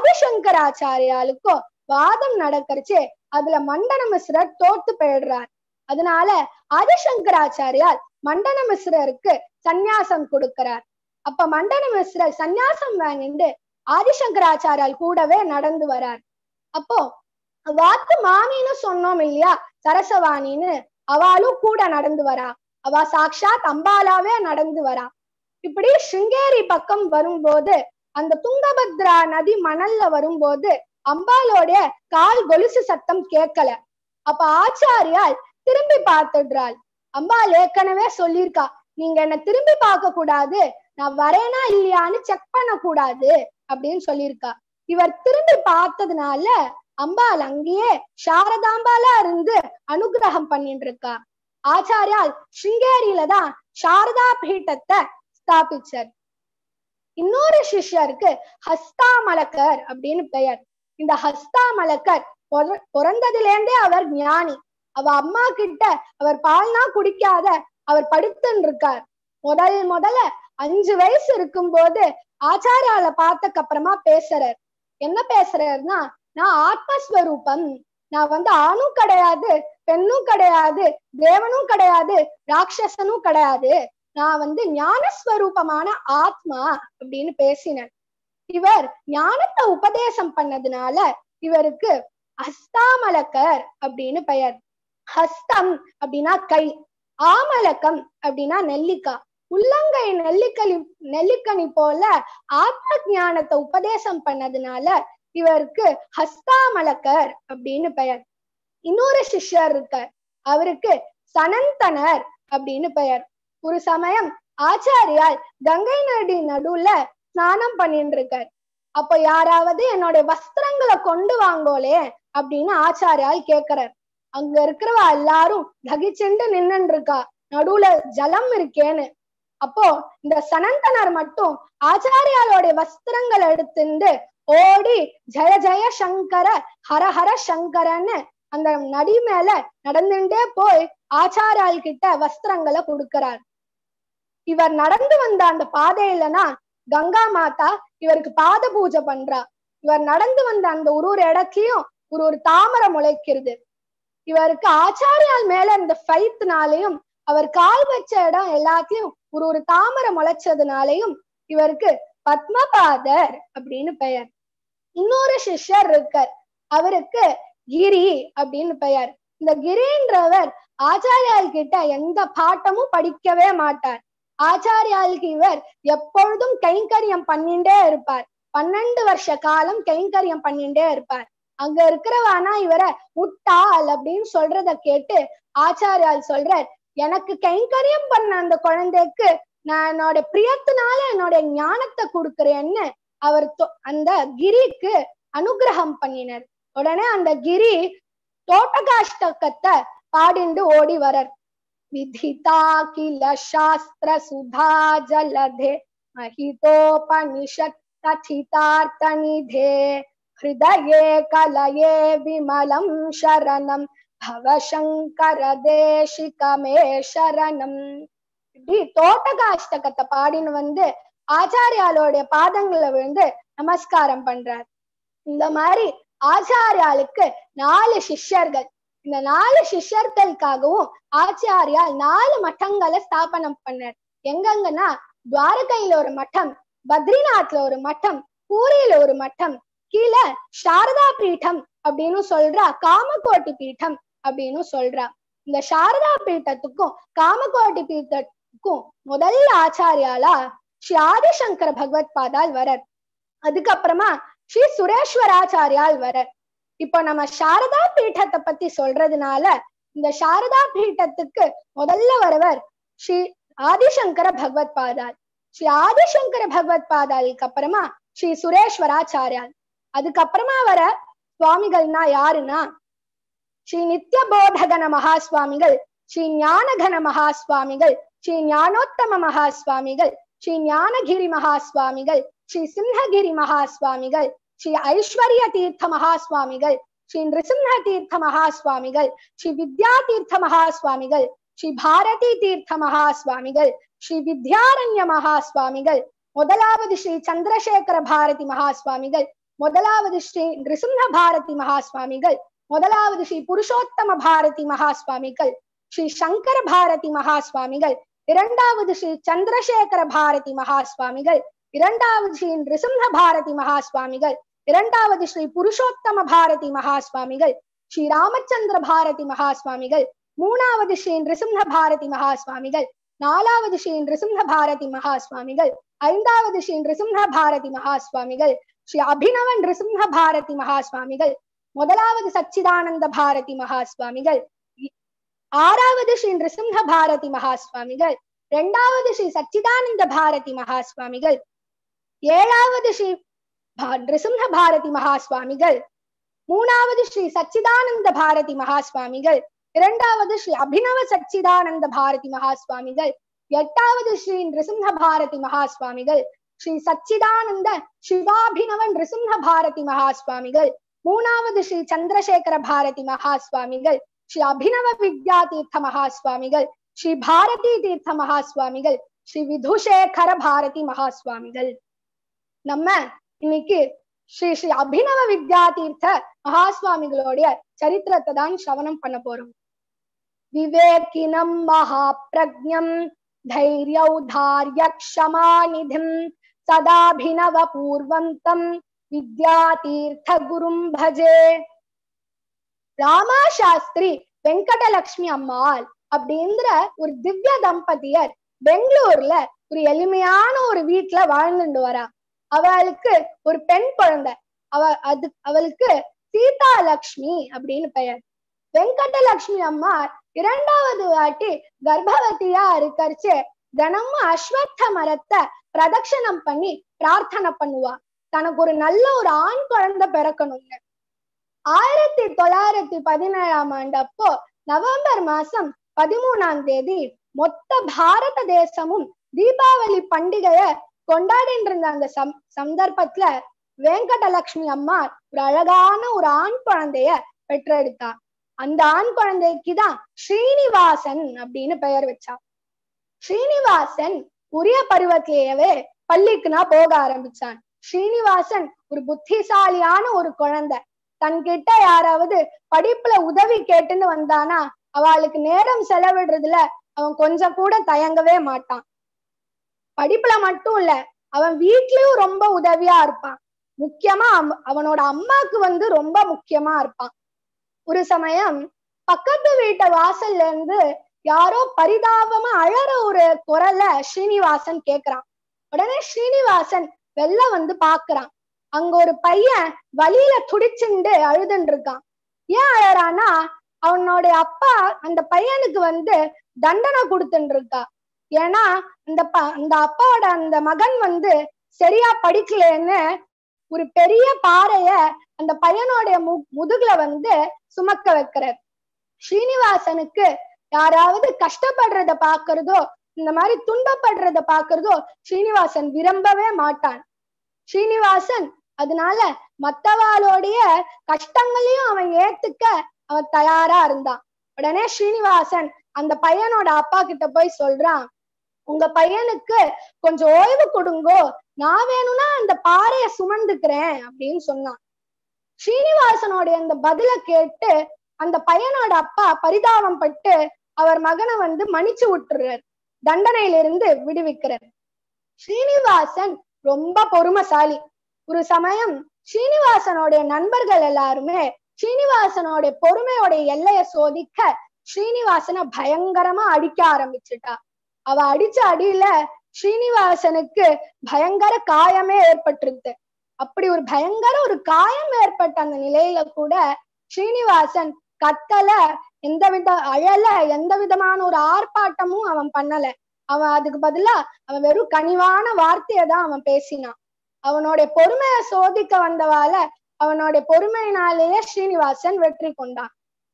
ஆதிசங்கராச்சாரியாளுக்கும் வாதம் நடக்கறச்சு அதுல மண்டன மிஸ்ரர் தோத்து போயிடுறார் அதனால ஆதிசங்கராச்சாரியால் மண்டன மிஸ்ரருக்கு சந்நியாசம் கொடுக்கிறார் அப்ப மண்டன மிஸ்ரர் சந்நியாசம் வாங்கிட்டு ஆதிசங்கராச்சாரியால் கூடவே நடந்து வரார் அப்போ வாத்து மாமின்னு சொன்னோம் இல்லையா சரசவாணின்னு அவளும் கூட நடந்து வரா அவ சாக்ஷாத் அம்பாலாவே நடந்து வரா இப்படி சிங்கேரி பக்கம் வரும்போது அந்த துங்கபத்ரா நதி மணல்ல வரும்போது அம்பாலோடைய கால் கொலுசு சத்தம் கேட்கல அப்ப ஆச்சாரியால் திரும்பி பார்த்துடுறாள் அம்பாள் ஏற்கனவே சொல்லியிருக்கா நீங்க என்ன திரும்பி பார்க்க கூடாது நான் வரேனா இல்லையான்னு செக் பண்ண கூடாது அப்படின்னு சொல்லியிருக்கா இவர் திரும்பி பார்த்ததுனால அம்பாள் அங்கேயே சாரதாம்பாலா இருந்து அனுகிரகம் பண்ணிட்டு இருக்கா ஆச்சாரியால் சிங்கேரியில தான் சாரதா பீட்டத்தை ஸ்தாபிச்சார் இன்னொரு சிஷ்யருக்கு ஹஸ்தாமலக்கர் அப்படின்னு பெயர் இந்த ஹஸ்தாமலக்கர் பிறந்ததுல இருந்தே அவர் ஞானி அவ அம்மா கிட்ட அவர் பால்னா குடிக்காத அவர் படுத்துன்னு இருக்கார் முதல் முதல்ல அஞ்சு வயசு இருக்கும்போது ஆச்சாரியால பார்த்தக்கு அப்புறமா பேசுறார் என்ன பேசுறாருன்னா நான் ஆத்மஸ்வரூபம் நான் வந்து ஆணும் கிடையாது பெண்ணும் கிடையாது தேவனும் கிடையாது ராட்சசனும் கிடையாது நான் வந்து ஞானஸ்வரூபமான ஆத்மா அப்படின்னு பேசினார் இவர் ஞானத்தை உபதேசம் பண்ணதுனால இவருக்கு ஹஸ்தாமலக்கர் அப்படின்னு பெயர் ஹஸ்தம் அப்படின்னா கை ஆமலக்கம் அப்படின்னா நெல்லிக்காய் உள்ளங்கை நெல்லிக்கனி நெல்லிக்கனி போல ஆத்ம ஞானத்தை உபதேசம் பண்ணதுனால இவருக்கு ஹஸ்தாமலக்கர் அப்படின்னு பெயர் இன்னொரு சிஷ்யர் இருக்கார் அவருக்கு சனந்தனர் அப்படின்னு பெயர் ஒரு சமயம் ஆச்சாரியால் கங்கை நதி நடுவுல ஸ்நானம் பண்ணிட்டு இருக்கார் அப்ப யாராவது என்னோட வஸ்திரங்களை கொண்டு வாங்கோலே அப்படின்னு ஆச்சாரியால் கேக்குறார் அங்க இருக்கிறவ எல்லாரும் தகிச்சுண்டு நின்னு இருக்கா நடுவுல ஜலம் இருக்கேன்னு அப்போ இந்த சனந்தனர் மட்டும் ஆச்சாரியாலோட வஸ்திரங்கள் எடுத்துட்டு ஓடி ஜெய ஜெய சங்கர ஹர ஹர சங்கரன்னு அந்த நடி மேல நடந்துட்டே போய் ஆச்சாரியால் கிட்ட வஸ்திரங்களை கொடுக்கிறார் இவர் நடந்து வந்த அந்த பாதையிலனா கங்கா மாதா இவருக்கு பாத பூஜை பண்றா இவர் நடந்து வந்த அந்த ஒரு ஒரு இடத்துலயும் ஒரு ஒரு தாமரை முளைக்கிறது இவருக்கு ஆச்சாரியால் மேல இந்த ஃபைத்னாலையும் அவர் கால் வச்ச இடம் எல்லாத்தையும் ஒரு ஒரு தாமரை முளைச்சதுனாலையும் இவருக்கு பத்மபாதர் அப்படின்னு பெயர் இன்னொரு சிஷ்யர் இருக்கார் அவருக்கு கிரி அப்படின்னு பெயர் இந்த கிரின்றவர் ஆச்சாரியால் கிட்ட எந்த பாட்டமும் படிக்கவே மாட்டார் ஆச்சாரியாளுக்கு இவர் எப்பொழுதும் கைங்கரியம் பண்ணிண்டே இருப்பார் பன்னெண்டு வருஷ காலம் கைங்கரியம் பண்ணிண்டே இருப்பார் அங்க இருக்கிறவானா இவரை முட்டாள் அப்படின்னு சொல்றத கேட்டு ஆச்சாரியால் சொல்றார் எனக்கு கைங்கரியம் பண்ண அந்த குழந்தைக்கு நான் என்னோட பிரியத்தினால என்னோட ஞானத்தை கொடுக்குறேன்னு அவர் அந்த கிரிக்கு அனுகிரகம் பண்ணினர் உடனே அந்த கிரி தோட்டகாஷ்டகத்தை பாடிண்டு ஓடி வரர் விதிதா கில சாஸ்திர சுதா ஜலதே महितोपनिषत् कथितार्थनिधे हृदये कलये विमलं शरणं भव शङ्कर देशिकमे शरणம் இப்படி தோட்டகாஷ்டகத்தை பாடின்னு வந்து ஆச்சாரியாலோடைய பாதங்களை விழுந்து நமஸ்காரம் பண்றார் இந்த மாதிரி ஆச்சாரியாளுக்கு நாலு சிஷ்யர்கள் இந்த நாலு சிஷ்யர்களுக்காகவும் ஆச்சாரியால் நாலு மட்டங்களை ஸ்தாபனம் பண்ணார் எங்கெங்கன்னா துவாரகையில ஒரு மட்டம் பத்ரிநாத்ல ஒரு மட்டம் பூரியில ஒரு மட்டம் கீழே சாரதா பீட்டம் அப்படின்னு சொல்றா காமகோட்டி பீட்டம் அப்படின்னு சொல்றா இந்த சாரதா பீட்டத்துக்கும் காமகோட்டி பீட்டத்துக்கும் முதல் ஆச்சாரியாலா ஸ்ரீ ஆதிசங்கர பகவத் பாதால் வரர் அதுக்கப்புறமா ஸ்ரீ சுரேஸ்வராச்சாரியால் வரர் இப்போ நம்ம சாரதா பீட்டத்தை பத்தி சொல்றதுனால இந்த சாரதா பீட்டத்துக்கு முதல்ல வரவர் ஸ்ரீ ஆதிசங்கர பகவத் பாதால் ஸ்ரீ ஆதிசங்கர பகவத் பாதாலுக்கு அப்புறமா ஸ்ரீ சுரேஸ்வராச்சாரியால் அதுக்கப்புறமா வர சுவாமிகள்னா யாருன்னா ஸ்ரீ நித்ய போதகன மகா சுவாமிகள் ஸ்ரீ ஞானகன மகா சுவாமிகள் ஸ்ரீ ஞானோத்தம மகா சுவாமிகள் ஸ்ரீ ஞானகிரி மகா சுவாமிகள் ஸ்ரீ சிம்ஹகிரி மகா சுவாமிகள் ஸ்ரீ ஐஸ்வர்ய தீர்த்த மகா சுவாமிகள் ஸ்ரீ நிருசிம்ஹ தீர்த்த மகா சுவாமிகள் ஸ்ரீ வித்யா தீர்த்த மகா சுவாமிகள் ஸ்ரீ பாரதி தீர்த்த மகா சுவாமிகள் ஸ்ரீ வித்யாரண்ய மகா சுவாமிகள் முதலாவது ஸ்ரீ சந்திரசேகர பாரதி மகா சுவாமிகள் முதலாவது ஸ்ரீ நிருசிம்ஹ பாரதி மகா சுவாமிகள் முதலாவது ஸ்ரீ புருஷோத்தம பாரதி மகா சுவாமிகள் ஸ்ரீ சங்கர பாரதி மகா சுவாமிகள் இரண்டாவது ஸ்ரீ சந்திரசேகர பாரதி மகா சுவாமிகள் இரண்டாவது ஸ்ரீ நிருசிம்ஹ பாரதி மகா சுவாமிகள் இரண்டாவது ஸ்ரீ புருஷோத்தம பாரதி மகா சுவாமிகள் ஸ்ரீ ராமச்சந்திர பாரதி மகா சுவாமிகள் மூணாவது ஸ்ரீ நிருசிம்ஹ பாரதி மகா சுவாமிகள் நாலாவது ஸ்ரீ நிருசிம்ஹ பாரதி மகா சுவாமிகள் ஐந்தாவது ஸ்ரீ நிருசிம்ஹ பாரதி மகா சுவாமிகள் ஸ்ரீ அபினவ நிருசிம்ஹ பாரதி மகா சுவாமிகள் முதலாவது சச்சிதானந்த பாரதி மகா சுவாமிகள் ஆறாவது ஸ்ரீ நிருசிம்ஹ பாரதி மகா சுவாமிகள் இரண்டாவது ஸ்ரீ சச்சிதானந்த பாரதி மகா சுவாமிகள் ஏழாவது ஸ்ரீ நிருசிம்ஹ பாரதி மகா சுவாமிகள் மூணாவது ஸ்ரீ சச்சிதானந்த பாரதி மகா சுவாமிகள் இரண்டாவது ஸ்ரீ அபினவ சச்சிதானந்த பாரதி மகா சுவாமிகள் எட்டாவது ஸ்ரீ நிருசிம்ஹ பாரதி மகா சுவாமிகள் ஸ்ரீ சச்சிதானந்த சிவாபினவ நிருசிம்ஹ பாரதி மகா சுவாமிகள் மூணாவது ஸ்ரீ சந்திரசேகர பாரதி மகா சுவாமிகள் ஸ்ரீ அபினவ வித்யா தீர்த்த மகா சுவாமிகள் ஸ்ரீ பாரதி தீர்த்த மகா சுவாமிகள் ஸ்ரீ விதுஷேகர பாரதி மகா சுவாமிகள் நம்ம இன்னைக்கு ஸ்ரீ ஸ்ரீ அபினவ வித்யா தீர்த்த மகா சுவாமிகளுடைய சரித்திரத்தை தான் சவனம் பண்ண போறோம் விவேகினம் மகா பிரஜம் தைரியௌதாரிய க்ஷமாநிதிம் சதாபினவ பூர்வம் தம் வித்யா தீர்த்த குரும் பஜே ராமா சாஸ்திரி வெங்கடலட்சுமி அம்மாள் அப்படிங்கிற ஒரு திவ்ய தம்பதியர் பெங்களூர்ல ஒரு எளிமையான ஒரு வீட்டுல வாழ்ந்துட்டு வரா அவளுக்கு ஒரு பெண் குழந்தை அவ அது அவளுக்கு சீதா லக்ஷ்மி அப்படின்னு பெயர் வெங்கடலட்சுமி அம்மா இரண்டாவது வாட்டி கர்ப்பவதியா இருக்கறச்சு தினமும் அஸ்வத்த மரத்தை பிரதட்சணம் பண்ணி பிரார்த்தனை பண்ணுவா தனக்கு ஒரு நல்ல ஒரு ஆண் குழந்தை பிறக்கணும்னு ஆயிரத்தி தொள்ளாயிரத்தி பதினேழாம் ஆண்டு அப்போ நவம்பர் மாசம் பதிமூணாம் தேதி மொத்த பாரத தேசமும் தீபாவளி பண்டிகைய கொண்டாடிட்டு இருந்த அந்த சம் சந்தர்ப்பத்துல வெங்கடலட்சுமி அம்மா ஒரு அழகான ஒரு ஆண் குழந்தைய பெற்றெடுத்தா அந்த ஆண் குழந்தைக்கு தான் ஸ்ரீனிவாசன் அப்படின்னு பெயர் வச்சா ஸ்ரீனிவாசன் உரிய பருவத்திலேயே பள்ளிக்குனா போக ஆரம்பிச்சான் ஸ்ரீனிவாசன் ஒரு புத்திசாலியான ஒரு குழந்தை தன்கிட்ட யாராவது படிப்புல உதவி கேட்டுன்னு வந்தானா அவளுக்கு நேரம் செலவிடுறதுல அவன் கொஞ்சம் கூட தயங்கவே மாட்டான் படிப்புல மட்டும் இல்ல அவன் வீட்லயும் ரொம்ப உதவியா இருப்பான் முக்கியமா அவனோட அம்மாக்கு வந்து ரொம்ப முக்கியமா இருப்பான் ஒரு சமயம் பக்கத்து வீட்டு வாசல்ல இருந்து யாரோ பரிதாபமா அழற ஒரு குரல ஸ்ரீனிவாசன் கேக்குறான் உடனே ஸ்ரீனிவாசன் வெளில வந்து பாக்குறான் அங்க ஒரு பையன் வழியில துடிச்சுண்டு அழுதுன்னு இருக்கான் ஏன் அழறானா அவனோட அப்பா அந்த பையனுக்கு வந்து தண்டனை கொடுத்துட்டு இருக்கா ஏன்னா அந்த ப அந்த அப்பாவோட அந்த மகன் வந்து சரியா படிக்கலன்னு ஒரு பெரிய பாறைய அந்த பையனோட மு முதுகுல வந்து சுமக்க வைக்கிறார் ஸ்ரீனிவாசனுக்கு யாராவது கஷ்டப்படுறத பாக்குறதோ இந்த மாதிரி துன்பப்படுறத பாக்குறதோ ஸ்ரீனிவாசன் விரும்பவே மாட்டான் ஸ்ரீனிவாசன் அதனால மத்தவாளோடைய கஷ்டங்களையும் அவன் ஏத்துக்க அவன் தயாரா இருந்தான் உடனே ஸ்ரீனிவாசன் அந்த பையனோட அப்பா கிட்ட போய் சொல்றான் உங்க பையனுக்கு கொஞ்சம் ஓய்வு கொடுங்கோ நான் வேணும்னா அந்த பாறைய சுமந்துக்கிறேன் அப்படின்னு சொன்னான் ஸ்ரீனிவாசனுடைய அந்த பதில கேட்டு அந்த பையனோட அப்பா பரிதாபம் பட்டு அவர் மகனை வந்து மன்னிச்சு விட்டுறார் தண்டனையிலிருந்து விடுவிக்கிறார் ஸ்ரீனிவாசன் ரொம்ப பொறுமைசாலி ஒரு சமயம் ஸ்ரீனிவாசனுடைய நண்பர்கள் எல்லாருமே ஸ்ரீனிவாசனோட பொறுமையோட எல்லைய சோதிக்க ஸ்ரீனிவாசனை பயங்கரமா அடிக்க ஆரம்பிச்சுட்டா அவ அடிச்ச அடியில ஸ்ரீனிவாசனுக்கு பயங்கர காயமே ஏற்பட்டிருக்கு அப்படி ஒரு பயங்கர ஒரு காயம் ஏற்பட்ட அந்த நிலையில கூட ஸ்ரீனிவாசன் கத்தல எந்த வித அழல எந்த விதமான ஒரு ஆர்ப்பாட்டமும் அவன் பண்ணல அவன் அதுக்கு பதிலா அவன் வெறும் கனிவான வார்த்தையை தான் அவன் பேசினான் அவனோட பொறுமைய சோதிக்க வந்தவால அவனோட பொறுமையினாலேயே ஸ்ரீனிவாசன் வெற்றி கொண்டான்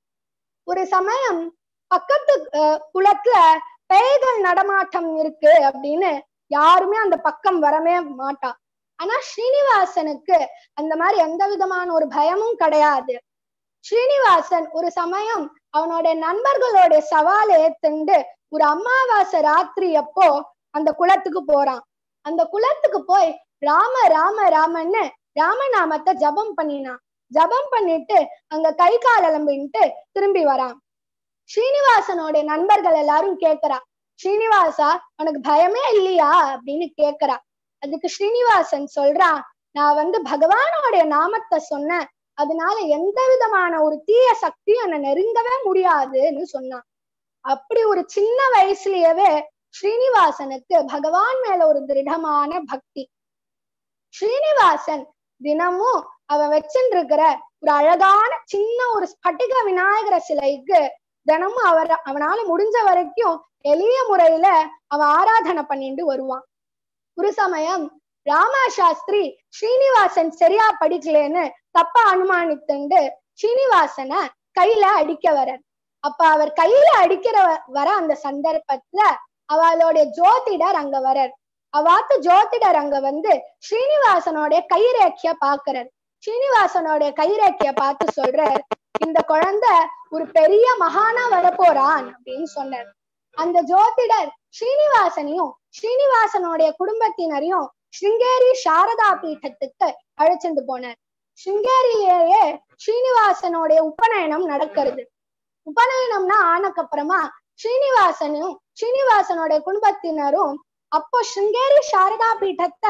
ஒரு சமயம் பக்கத்து குளத்துல பேய்கள் நடமாட்டம் இருக்கு அப்படின்னு யாருமே அந்த பக்கம் வரவே மாட்டா ஆனா ஸ்ரீனிவாசனுக்கு அந்த மாதிரி எந்த விதமான ஒரு பயமும் கிடையாது ஸ்ரீனிவாசன் ஒரு சமயம் அவனோட நண்பர்களோட சவாலை ஏத்துண்டு ஒரு அமாவாசை ராத்திரி அப்போ அந்த குளத்துக்கு போறான் அந்த குளத்துக்கு போய் ராம ராம ராமன்னு ராமநாமத்தை ஜபம் பண்ணினான் ஜபம் பண்ணிட்டு அங்க கை கால் அலம்பின்ட்டு திரும்பி வரான் ஸ்ரீனிவாசனோட நண்பர்கள் எல்லாரும் கேக்குறா ஸ்ரீனிவாசா உனக்கு பயமே இல்லையா அப்படின்னு கேக்குறா அதுக்கு ஸ்ரீனிவாசன் சொல்றான் நான் வந்து பகவானோட நாமத்தை சொன்னேன் அதனால எந்த விதமான ஒரு தீய சக்தியும் என்னை நெருங்கவே முடியாதுன்னு சொன்னான் அப்படி ஒரு சின்ன வயசுலயவே ஸ்ரீனிவாசனுக்கு பகவான் மேல ஒரு திருடமான பக்தி ஸ்ரீனிவாசன் தினமும் அவன் வச்சுட்டு இருக்கிற ஒரு அழகான சின்ன ஒரு ஸ்பட்டிக விநாயகர சிலைக்கு தினமும் அவர் அவனால முடிஞ்ச வரைக்கும் எளிய முறையில அவன் ஆராதனை பண்ணிட்டு வருவான் ஒரு சமயம் ராமா சாஸ்திரி ஸ்ரீனிவாசன் சரியா படிக்கலன்னு தப்பா அனுமானித்துண்டு ஸ்ரீனிவாசனை கையில அடிக்க வர அப்ப அவர் கையில அடிக்கிற வர அந்த சந்தர்ப்பத்துல அவளோட ஜோதிடர் அங்க வரார் அவாத்து ஜோதிடர் அங்க வந்து ஸ்ரீனிவாசனோட கைரேக்கிய பாக்குறார் ஸ்ரீனிவாசனோட கைரேக்கிய பார்த்து சொல்றார் இந்த குழந்தை ஒரு பெரிய மகானா வரப்போறான் அப்படின்னு சொன்னார் அந்த ஜோதிடர் ஸ்ரீனிவாசனையும் ஸ்ரீனிவாசனுடைய குடும்பத்தினரையும் ஸ்ருங்கேரி சாரதா பீட்டத்துக்கு அழைச்சிட்டு போனார் ஸ்ருங்கேரியிலேயே ஸ்ரீனிவாசனுடைய உபநயனம் நடக்கிறது உபநயனம்னா ஆனக்கப்புறமா ஸ்ரீனிவாசனும் ஸ்ரீனிவாசனோட குடும்பத்தினரும் அப்போ ஸ்ருங்கேரி சாரதா பீட்டத்தை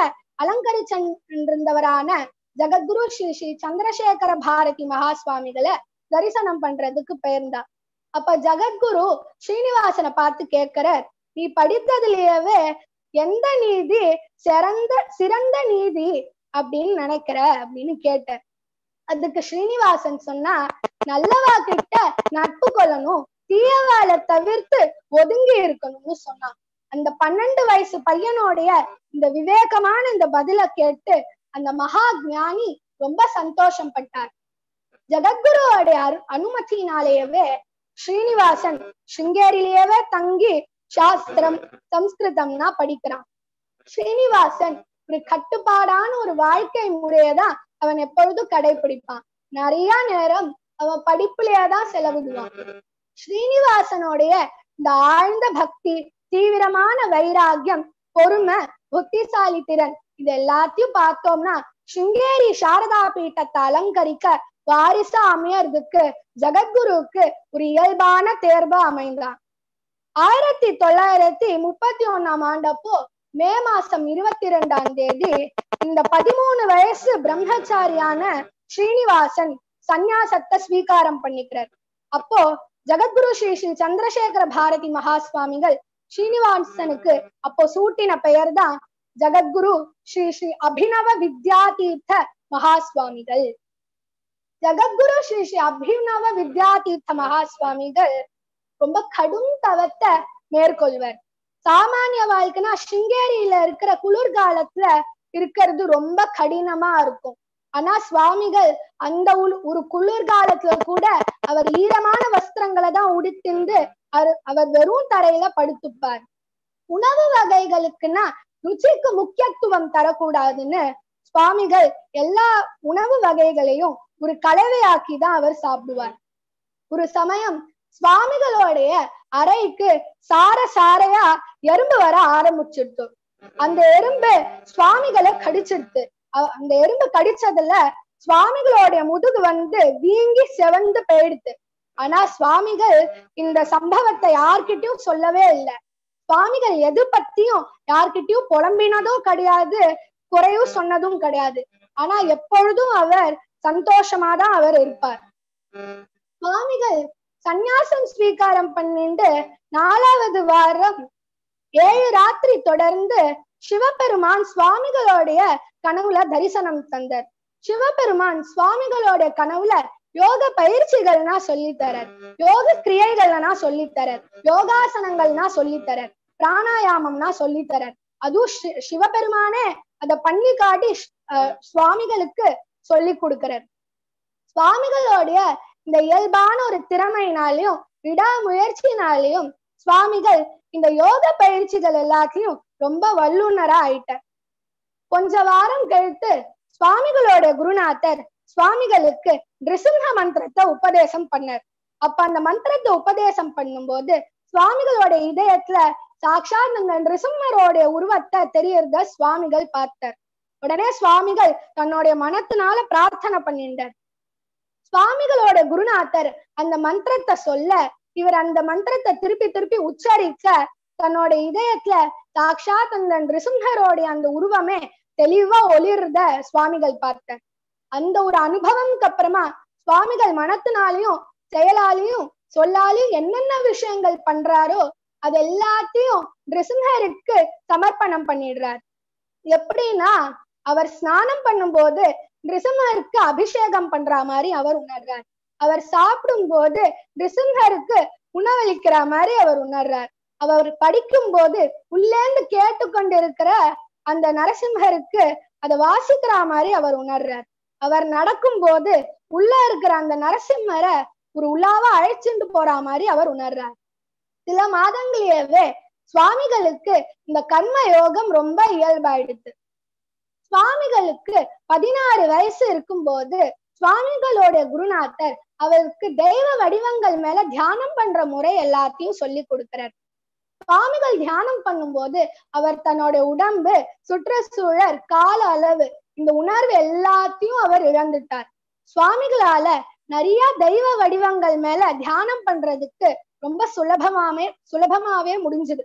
அலங்கரிச்சிருந்தவரான ஜெகத்குரு ஸ்ரீ ஸ்ரீ சந்திரசேகர பாரதி மகா சுவாமிகளை தரிசனம் பண்றதுக்கு பெயர்ந்தா அப்ப ஜெகத்குரு ஸ்ரீனிவாசனை பார்த்து கேட்கிறார் நீ படித்ததுலயவே எந்த நீதி சிறந்த சிறந்த நீதி அப்படின்னு நினைக்கிற அப்படின்னு கேட்டார் அதுக்கு ஸ்ரீனிவாசன் சொன்னா நல்லவா கிட்ட நட்பு கொள்ளணும் தீயவாளை தவிர்த்து ஒதுங்கி இருக்கணும்னு சொன்னான் அந்த பன்னெண்டு வயசு பையனோடைய இந்த விவேகமான இந்த பதில கேட்டு அந்த மகா ஞானி ரொம்ப சந்தோஷம் பட்டார் ஜெகத்குருவோடைய அரு அனுமதியினாலேயவே ஸ்ரீனிவாசன் ஸ்ருங்கேரியிலேயே தங்கி சாஸ்திரம் சம்ஸ்கிருதம்னா படிக்கிறான் ஸ்ரீனிவாசன் ஒரு கட்டுப்பாடான ஒரு வாழ்க்கை முறையதான் அவன் எப்பொழுதும் கடைபிடிப்பான் நிறைய நேரம் அவன் படிப்புலயேதான் செலவிடுவான் ஸ்ரீனிவாசனுடைய இந்த ஆழ்ந்த பக்தி தீவிரமான வைராகியம் பொறுமை புத்திசாலி திறன் இது எல்லாத்தையும் பார்த்தோம்னா சிங்கேரி சாரதா பீட்டத்தை அலங்கரிக்க வாரிசா அமையறதுக்கு ஜெகத்குருவுக்கு ஒரு இயல்பான தேர்வா அமைந்தான் ஆயிரத்தி தொள்ளாயிரத்தி முப்பத்தி ஒன்னாம் ஆண்டப்போ மே மாசம் இருபத்தி ரெண்டாம் தேதி இந்த பதிமூணு வயசு பிரம்மச்சாரியான ஸ்ரீனிவாசன் சந்நியாசத்தை ஸ்வீகாரம் பண்ணிக்கிறார் அப்போ ஜெகத்குரு ஸ்ரீ ஸ்ரீ சந்திரசேகர பாரதி மகா சுவாமிகள் ஸ்ரீனிவாசனுக்கு அப்போ சூட்டின பெயர் தான் ஜெகத்குரு ஸ்ரீ ஸ்ரீ அபினவ வித்யாதீர்த்த மகா சுவாமிகள் ஜெகத்குரு ஸ்ரீ ஸ்ரீ அபினவ வித்யாதீர்த்த மகா சுவாமிகள் ரொம்ப கடும் தவத்தை மேற்கொள்வர் சாமானிய வாழ்க்கைனா சிங்கேரியில இருக்கிற குளிர்காலத்துல இருக்கிறது ரொம்ப கடினமா இருக்கும் ஆனா சுவாமிகள் அந்த உள்- ஒரு குளிர்காலத்துல கூட அவர் ஈரமான வஸ்திரங்களை தான் உடுத்திந்து அவர் அவர் வெறும் தரையில படுத்துப்பார் உணவு வகைகளுக்குன்னா ருச்சிக்கு முக்கியத்துவம் தரக்கூடாதுன்னு சுவாமிகள் எல்லா உணவு வகைகளையும் ஒரு கலவையாக்கி தான் அவர் சாப்பிடுவார் ஒரு சமயம் சுவாமிகளுடைய அறைக்கு சார சாரையா எறும்பு வர ஆரம்பிச்சிடுத்து அந்த எறும்பு சுவாமிகளை கடிச்சிடுத்து அ- அந்த எறும்பு கடிச்சதுல சுவாமிகளுடைய முதுகு வந்து வீங்கி செவந்து போயிடுத்து ஆனா சுவாமிகள் இந்த சம்பவத்தை யார்கிட்டயும் சொல்லவே இல்லை சுவாமிகள் எது பத்தியும் யார்கிட்டயும் புலம்பினதும் கிடையாது குறையும் சொன்னதும் கிடையாது ஆனா எப்பொழுதும் அவர் சந்தோஷமா தான் அவர் இருப்பார் சுவாமிகள் சந்நியாசம் ஸ்வீகாரம் பண்ணிட்டு நாலாவது வாரம் ஏழு ராத்திரி தொடர்ந்து சிவபெருமான் சுவாமிகளுடைய கனவுல தரிசனம் தந்தார் சிவபெருமான் சுவாமிகளோட கனவுல யோக பயிற்சிகள்னா சொல்லி தரார் யோக கிரியைகள்னா சொல்லி தரார் யோகாசனங்கள்னா சொல்லி தரார் பிராணாயாமம்னா சொல்லி தரார் அதுவும் சி- சிவபெருமானே அத பண்ணி காட்டி அஹ், சுவாமிகளுக்கு சொல்லி கொடுக்கிறார் சுவாமிகளுடைய இந்த இயல்பான ஒரு திறமையினாலையும் விடாமுயற்சினாலையும் சுவாமிகள் இந்த யோக பயிற்சிகள் எல்லாத்தையும் ரொம்ப வல்லுனரா ஆயிட்டார் கொஞ்ச வாரம் கழித்து சுவாமிகளோட குருநாதர் சுவாமிகளுக்கு நிருசிம்ஹ மந்திரத்தை உபதேசம் பண்ணார் அப்ப அந்த மந்திரத்தை உபதேசம் பண்ணும்போது சுவாமிகளோட இதயத்துல சாட்சாத் அந்த நிருசிம்மரோட உருவத்தை தெரியறத சுவாமிகள் பார்த்தார் உடனே சுவாமிகள் தன்னுடைய மனத்தினால பிரார்த்தனை பண்ணிட்டார் சுவாமிகளோட குருநாதர் அந்த மந்திரத்தை சொல்ல இவர் அந்த மந்திரத்தை திருப்பி திருப்பி உச்சரிக்க தன்னோட இதயத்துல சாக்ஷாத் அந்த நிருசிம்ஹரோடைய அந்த உருவமே தெளிவா ஒளிர்றத சுவாமிகள் பார்த்தார் அந்த ஒரு அனுபவம்க்கு அப்புறமா சுவாமிகள் மனத்தினாலையும் செயலாலையும் சொல்லாலையும் என்னென்ன விஷயங்கள் பண்றாரோ அது எல்லாத்தையும் நிருசிம்ஹருக்கு சமர்ப்பணம் பண்ணிடுறார் எப்படின்னா அவர் ஸ்நானம் பண்ணும்போது நிருசிம்ஹருக்கு அபிஷேகம் பண்ற மாதிரி அவர் உணர்றார் அவர் சாப்பிடும் போது நிருசிம்ஹருக்கு உணவளிக்கிற மாதிரி அவர் உணர்றார் அவர் படிக்கும் போது உள்ளேந்து கேட்டுக்கொண்டிருக்கிற அந்த நரசிம்ஹருக்கு அதை வாசிக்கிற மாதிரி அவர் உணர்றார் அவர் நடக்கும் போது உள்ள இருக்கிற அந்த நரசிம்மரை ஒரு உலாவா அழைச்சிட்டு போற மாதிரி அவர் உணர்றார் சில மாதங்களிலேயே சுவாமிகளுக்கு இந்த கர்ம யோகம் ரொம்ப இயல்பாயிடுது சுவாமிகளுக்கு பதினாறு வயசு இருக்கும்போது சுவாமிகளோட குருநாதர் அவருக்கு தெய்வ வடிவங்கள் மேல தியானம் பண்ற முறை எல்லாத்தையும் சொல்லி கொடுக்கிறார் சுவாமிகள் தியானம் பண்ணும்போது அவர் தன்னோட உடம்பு சுற்றுச்சூழல் கால அளவு இந்த உணர்வு எல்லாத்தையும் அவர் இழந்துட்டார் சுவாமிகளால நிறைய தெய்வ வடிவங்கள் மேல தியானம் பண்றதுக்கு ரொம்ப சுலபமாவே சுலபமாவே முடிஞ்சது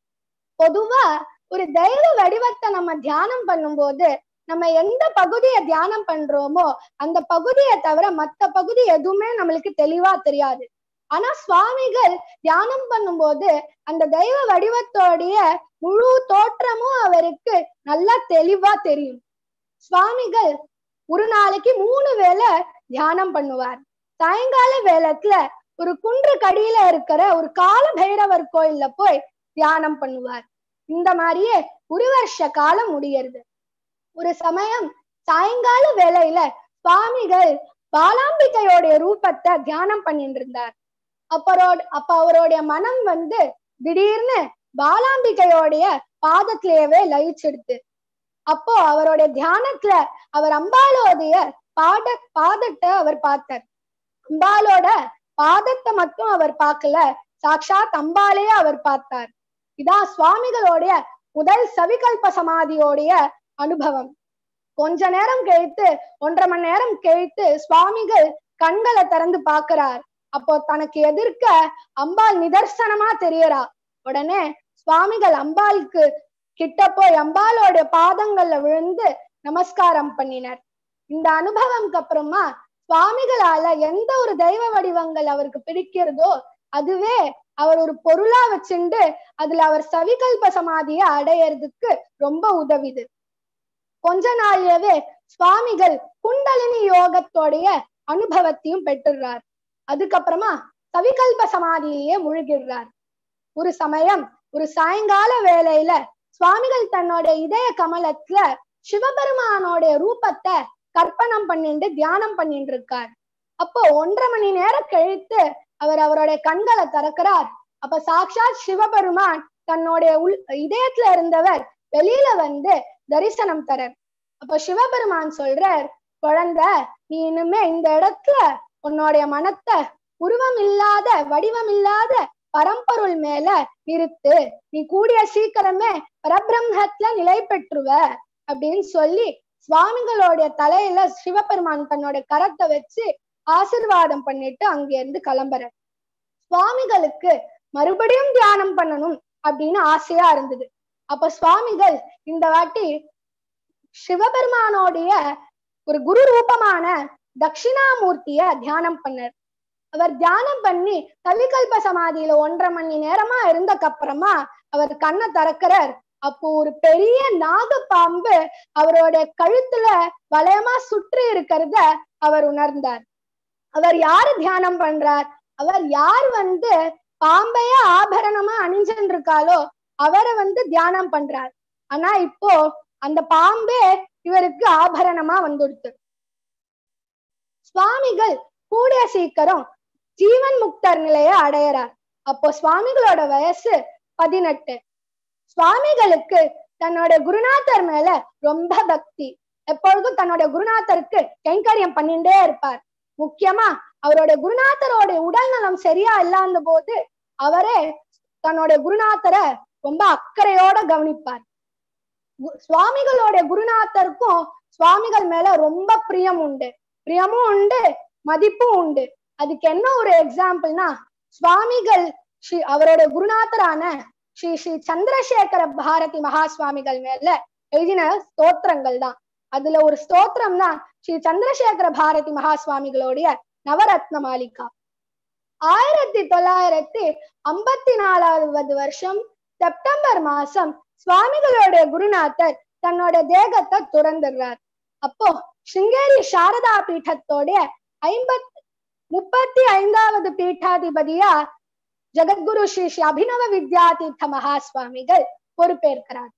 பொதுவா ஒரு தெய்வ வடிவத்தை நம்ம தியானம் பண்ணும்போது நம்ம எந்த பகுதியை தியானம் பண்றோமோ அந்த பகுதியை தவிர மத்த பகுதி எதுவுமே நம்மளுக்கு தெளிவா தெரியாது ஆனா சுவாமிகள் தியானம் பண்ணும்போது அந்த தெய்வ வடிவத்தோடைய முழு தோற்றமும் அவருக்கு நல்லா தெளிவா தெரியும் சுவாமிகள் ஒரு நாளைக்கு மூணு வேளை தியானம் பண்ணுவார் சாயங்கால வேளத்துல ஒரு குன்று கடியில இருக்கிற ஒரு கால பைரவர் கோயில்ல போய் தியானம் பண்ணுவார் இந்த மாதிரியே ஒரு வருஷ காலம் முடியறது ஒரு சமயம் சாயங்கால வேளையில சுவாமிகள் பாலாம்பிகையோடைய ரூபத்தை தியானம் பண்ணிட்டு இருந்தார் அப்பரோட அப்ப அவருடைய மனம் வந்து திடீர்னு பாலாம்பிகையோடைய பாதத்திலேயே லயிச்சிடுது அப்போ அவருடைய தியானத்துல அவர் அம்பாலோடைய பாட பாதத்தை அவர் பார்த்தார் அம்பாலோட பாதத்தை மட்டும் அவர் பார்க்கல சாக்ஷாத் அம்பாலேயே அவர் பார்த்தார் இதான் சுவாமிகளுடைய முதல் சவிகல்ப சமாதியோடைய அனுபவம் கொஞ்ச நேரம் கழித்து ஒன்றரை மணி நேரம் கழித்து சுவாமிகள் கண்களை திறந்து பாக்குறார் அப்போ தனக்கு எதிர்க்க அம்பாள் நிதர்சனமா தெரியறா உடனே சுவாமிகள் அம்பாளுக்கு கிட்ட போய் அம்பாலோட பாதங்கள்ல விழுந்து நமஸ்காரம் பண்ணினர் இந்த அனுபவம்க்கு அப்புறமா சுவாமிகளால எந்த ஒரு தெய்வ வடிவங்கள் அவருக்கு பிடிக்கிறதோ அதுவே அவர் ஒரு பொருளா வச்சுண்டு அதுல அவர் சவிகல்ப சமாதியை அடையறதுக்கு ரொம்ப உதவிது கொஞ்ச நாள்லவே சுவாமிகள் குண்டலினி யோகத்தோடைய அனுபவத்தையும் பெற்றுறார் அதுக்கப்புறமா சவிகல்ப சமாதியிலேயே முழுகிடுறார் ஒரு சமயம் ஒரு சாயங்கால வேளையில சுவாமிகள் தன்னோட இதய கமலத்துல சிவபெருமானோட ரூபத்தை கற்பனம் பண்ணிட்டு தியானம் பண்ணிட்டு இருக்கார் அப்போ ஒன்றரை மணி நேரம் கழித்து அவர் அவருடைய கண்களை திறக்கிறார் அப்ப சாக்ஷாத் சிவபெருமான் தன்னுடைய உள் இதயத்துல இருந்தவர் வெளியில வந்து தரிசனம் தரர் அப்ப சிவபெருமான் சொல்றார் குழந்தை நீ இனிமே இந்த இடத்துல உன்னுடைய மனத்தை உருவம் இல்லாத வடிவம் இல்லாத பரம்பொருள் மேல நிறுத்து நீ கூடிய சீக்கிரமே பரபிரம்மத்துல நிலை பெற்றுவ அப்படின்னு சொல்லி சுவாமிகளுடைய தலையில சிவபெருமான் தன்னோட கரத்தை வச்சு ஆசிர்வாதம் பண்ணிட்டு அங்க இருந்து கிளம்புற சுவாமிகளுக்கு மறுபடியும் தியானம் பண்ணணும் அப்படின்னு ஆசையா இருந்தது அப்ப சுவாமிகள் இந்த வாட்டி சிவபெருமானோடைய ஒரு குரு ரூபமான தட்சிணாமூர்த்திய தியானம் பண்ணார் அவர் தியானம் பண்ணி கலிகல்ப சமாதியில ஒன்றரை மணி நேரமா இருந்தக்கு அப்புறமா அவர் கண்ணை திறக்கிறார் அப்போ ஒரு பெரிய நாகப்பாம்பு அவரோட கழுத்துல வளையமா சுற்றி இருக்கிறத அவர் உணர்ந்தார் அவர் யாரு தியானம் பண்றார் அவர் யார் வந்து பாம்பைய ஆபரணமா அணிஞ்சுட்டு இருக்காளோ அவரை வந்து தியானம் பண்றார் ஆனா இப்போ அந்த பாம்பே இவருக்கு ஆபரணமா வந்துடுத்து சுவாமிகள் கூடிய சீக்கிரம் ஜீவன் முக்தர் நிலைய அடையறார் அப்போ சுவாமிகளோட வயசு பதினெட்டு சுவாமிகளுக்கு தன்னோட குருநாதர் மேல ரொம்ப பக்தி எப்பொழுதும் தன்னோட குருநாதருக்கு கைங்கரியம் பண்ணிட்டே இருப்பார் முக்கியமா அவரோட குருநாதரோட உடல் நலம் சரியா இல்லாத போது அவரே தன்னோட குருநாதரை ரொம்ப அக்கறையோட கவனிப்பார் கு- சுவாமிகளோட குருநாதருக்கும் சுவாமிகள் மேல ரொம்ப பிரியம் உண்டு பிரியமும் உண்டு மதிப்பும் உண்டு அதுக்கு என்ன ஒரு எக்ஸாம்பிள்னா சுவாமிகள் ஸ்ரீ அவரோட குருநாதரான ஸ்ரீ ஸ்ரீ சந்திரசேகர பாரதி மகா சுவாமிகள் மேல எழுதின ஸ்தோத்திரங்கள் தான் அதுல ஒரு ஸ்தோத்திரம் தான் ஸ்ரீ சந்திரசேகர பாரதி மகா சுவாமிகளுடைய நவரத்ன மாலிகா ஆயிரத்தி தொள்ளாயிரத்தி ஐம்பத்தி நாலாவது வருஷம் செப்டம்பர் மாசம் சுவாமிகளுடைய குருநாதர் தன்னோட தேகத்தை துறந்துடுறார் அப்போ சிங்கேரி சாரதா பீഠத்தோடைய ஐம்பத் முப்பத்தி ஐந்தாவது பீட்டாதிபதியா ஜெகத்குரு ஸ்ரீ ஸ்ரீ அபினவ வித்யாதீர்த்த மகா சுவாமிகள் பொறுப்பேற்கிறார்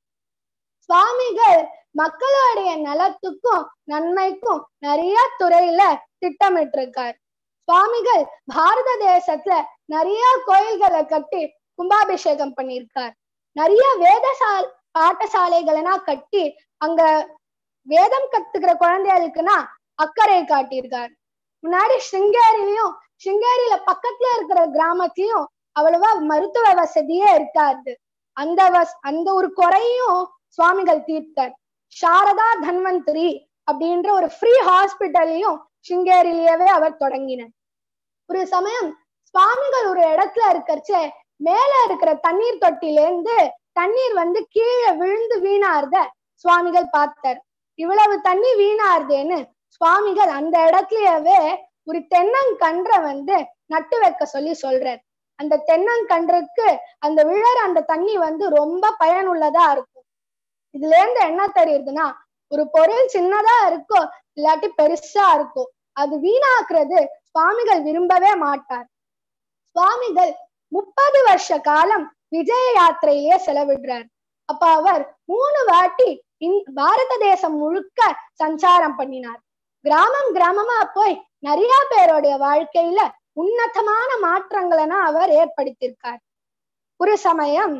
சுவாமிகள் மக்களுடைய நலத்துக்கும் நன்மைக்கும் நிறைய துறையில திட்டமிட்டிருக்கார் சுவாமிகள் பாரத தேசத்துல நிறைய கோயில்களை கட்டி கும்பாபிஷேகம் பண்ணியிருக்கார் நிறைய வேதசால் பாட்டசாலைகளனா கட்டி அங்க வேதம் கத்துக்கிற குழந்தைகளுக்குன்னா அக்கறை காட்டியிருக்கார் முன்னாடி சிங்கேரிலையும் சிங்கேரியில பக்கத்துல இருக்கிற கிராமத்திலயும் அவ்வளவா மருத்துவ வசதியே இருக்காது அந்த வஸ் அந்த ஒரு குறையும் சுவாமிகள் தீர்த்தார் சாரதா தன்வந்திரி அப்படின்ற ஒரு ஃப்ரீ ஹாஸ்பிட்டலையும் சிங்கேரியிலேயே அவர் தொடங்கினார் ஒரு சமயம் சுவாமிகள் ஒரு இடத்துல இருக்கறச்சே மேல இருக்கிற தண்ணீர் தொட்டிலேருந்து தண்ணீர் வந்து கீழே விழுந்து வீணாருத சுவாமிகள் பார்த்தார் இவ்வளவு தண்ணி வீணாருதேன்னு சுவாமிகள் அந்த இடத்துலயவே ஒரு தென்னங்கன்றை வந்து நட்டு வைக்க சொல்லி சொல்றார் அந்த தென்னங்கன்றுக்கு அந்த விழற அந்த தண்ணி வந்து ரொம்ப பயனுள்ளதா இருக்கும் இதுல இருந்து என்ன தெரியுதுன்னா ஒரு பொருள் சின்னதா இருக்கும் இல்லாட்டி பெருசா இருக்கும் அது வீணாக்குறது சுவாமிகள் விரும்பவே மாட்டார் சுவாமிகள் முப்பது வருஷ காலம் விஜய யாத்திரையிலேயே செலவிடுறார் அப்ப அவர் மூணு வாட்டி இந் பாரத தேசம் முழுக்க சஞ்சாரம் பண்ணினார் கிராமம் கிராமமா போய் நிறைய பேருடைய வாழ்க்கையில உன்னதமான மாற்றங்களனா அவர் ஏற்படுத்தியிருக்கார் ஒரு சமயம்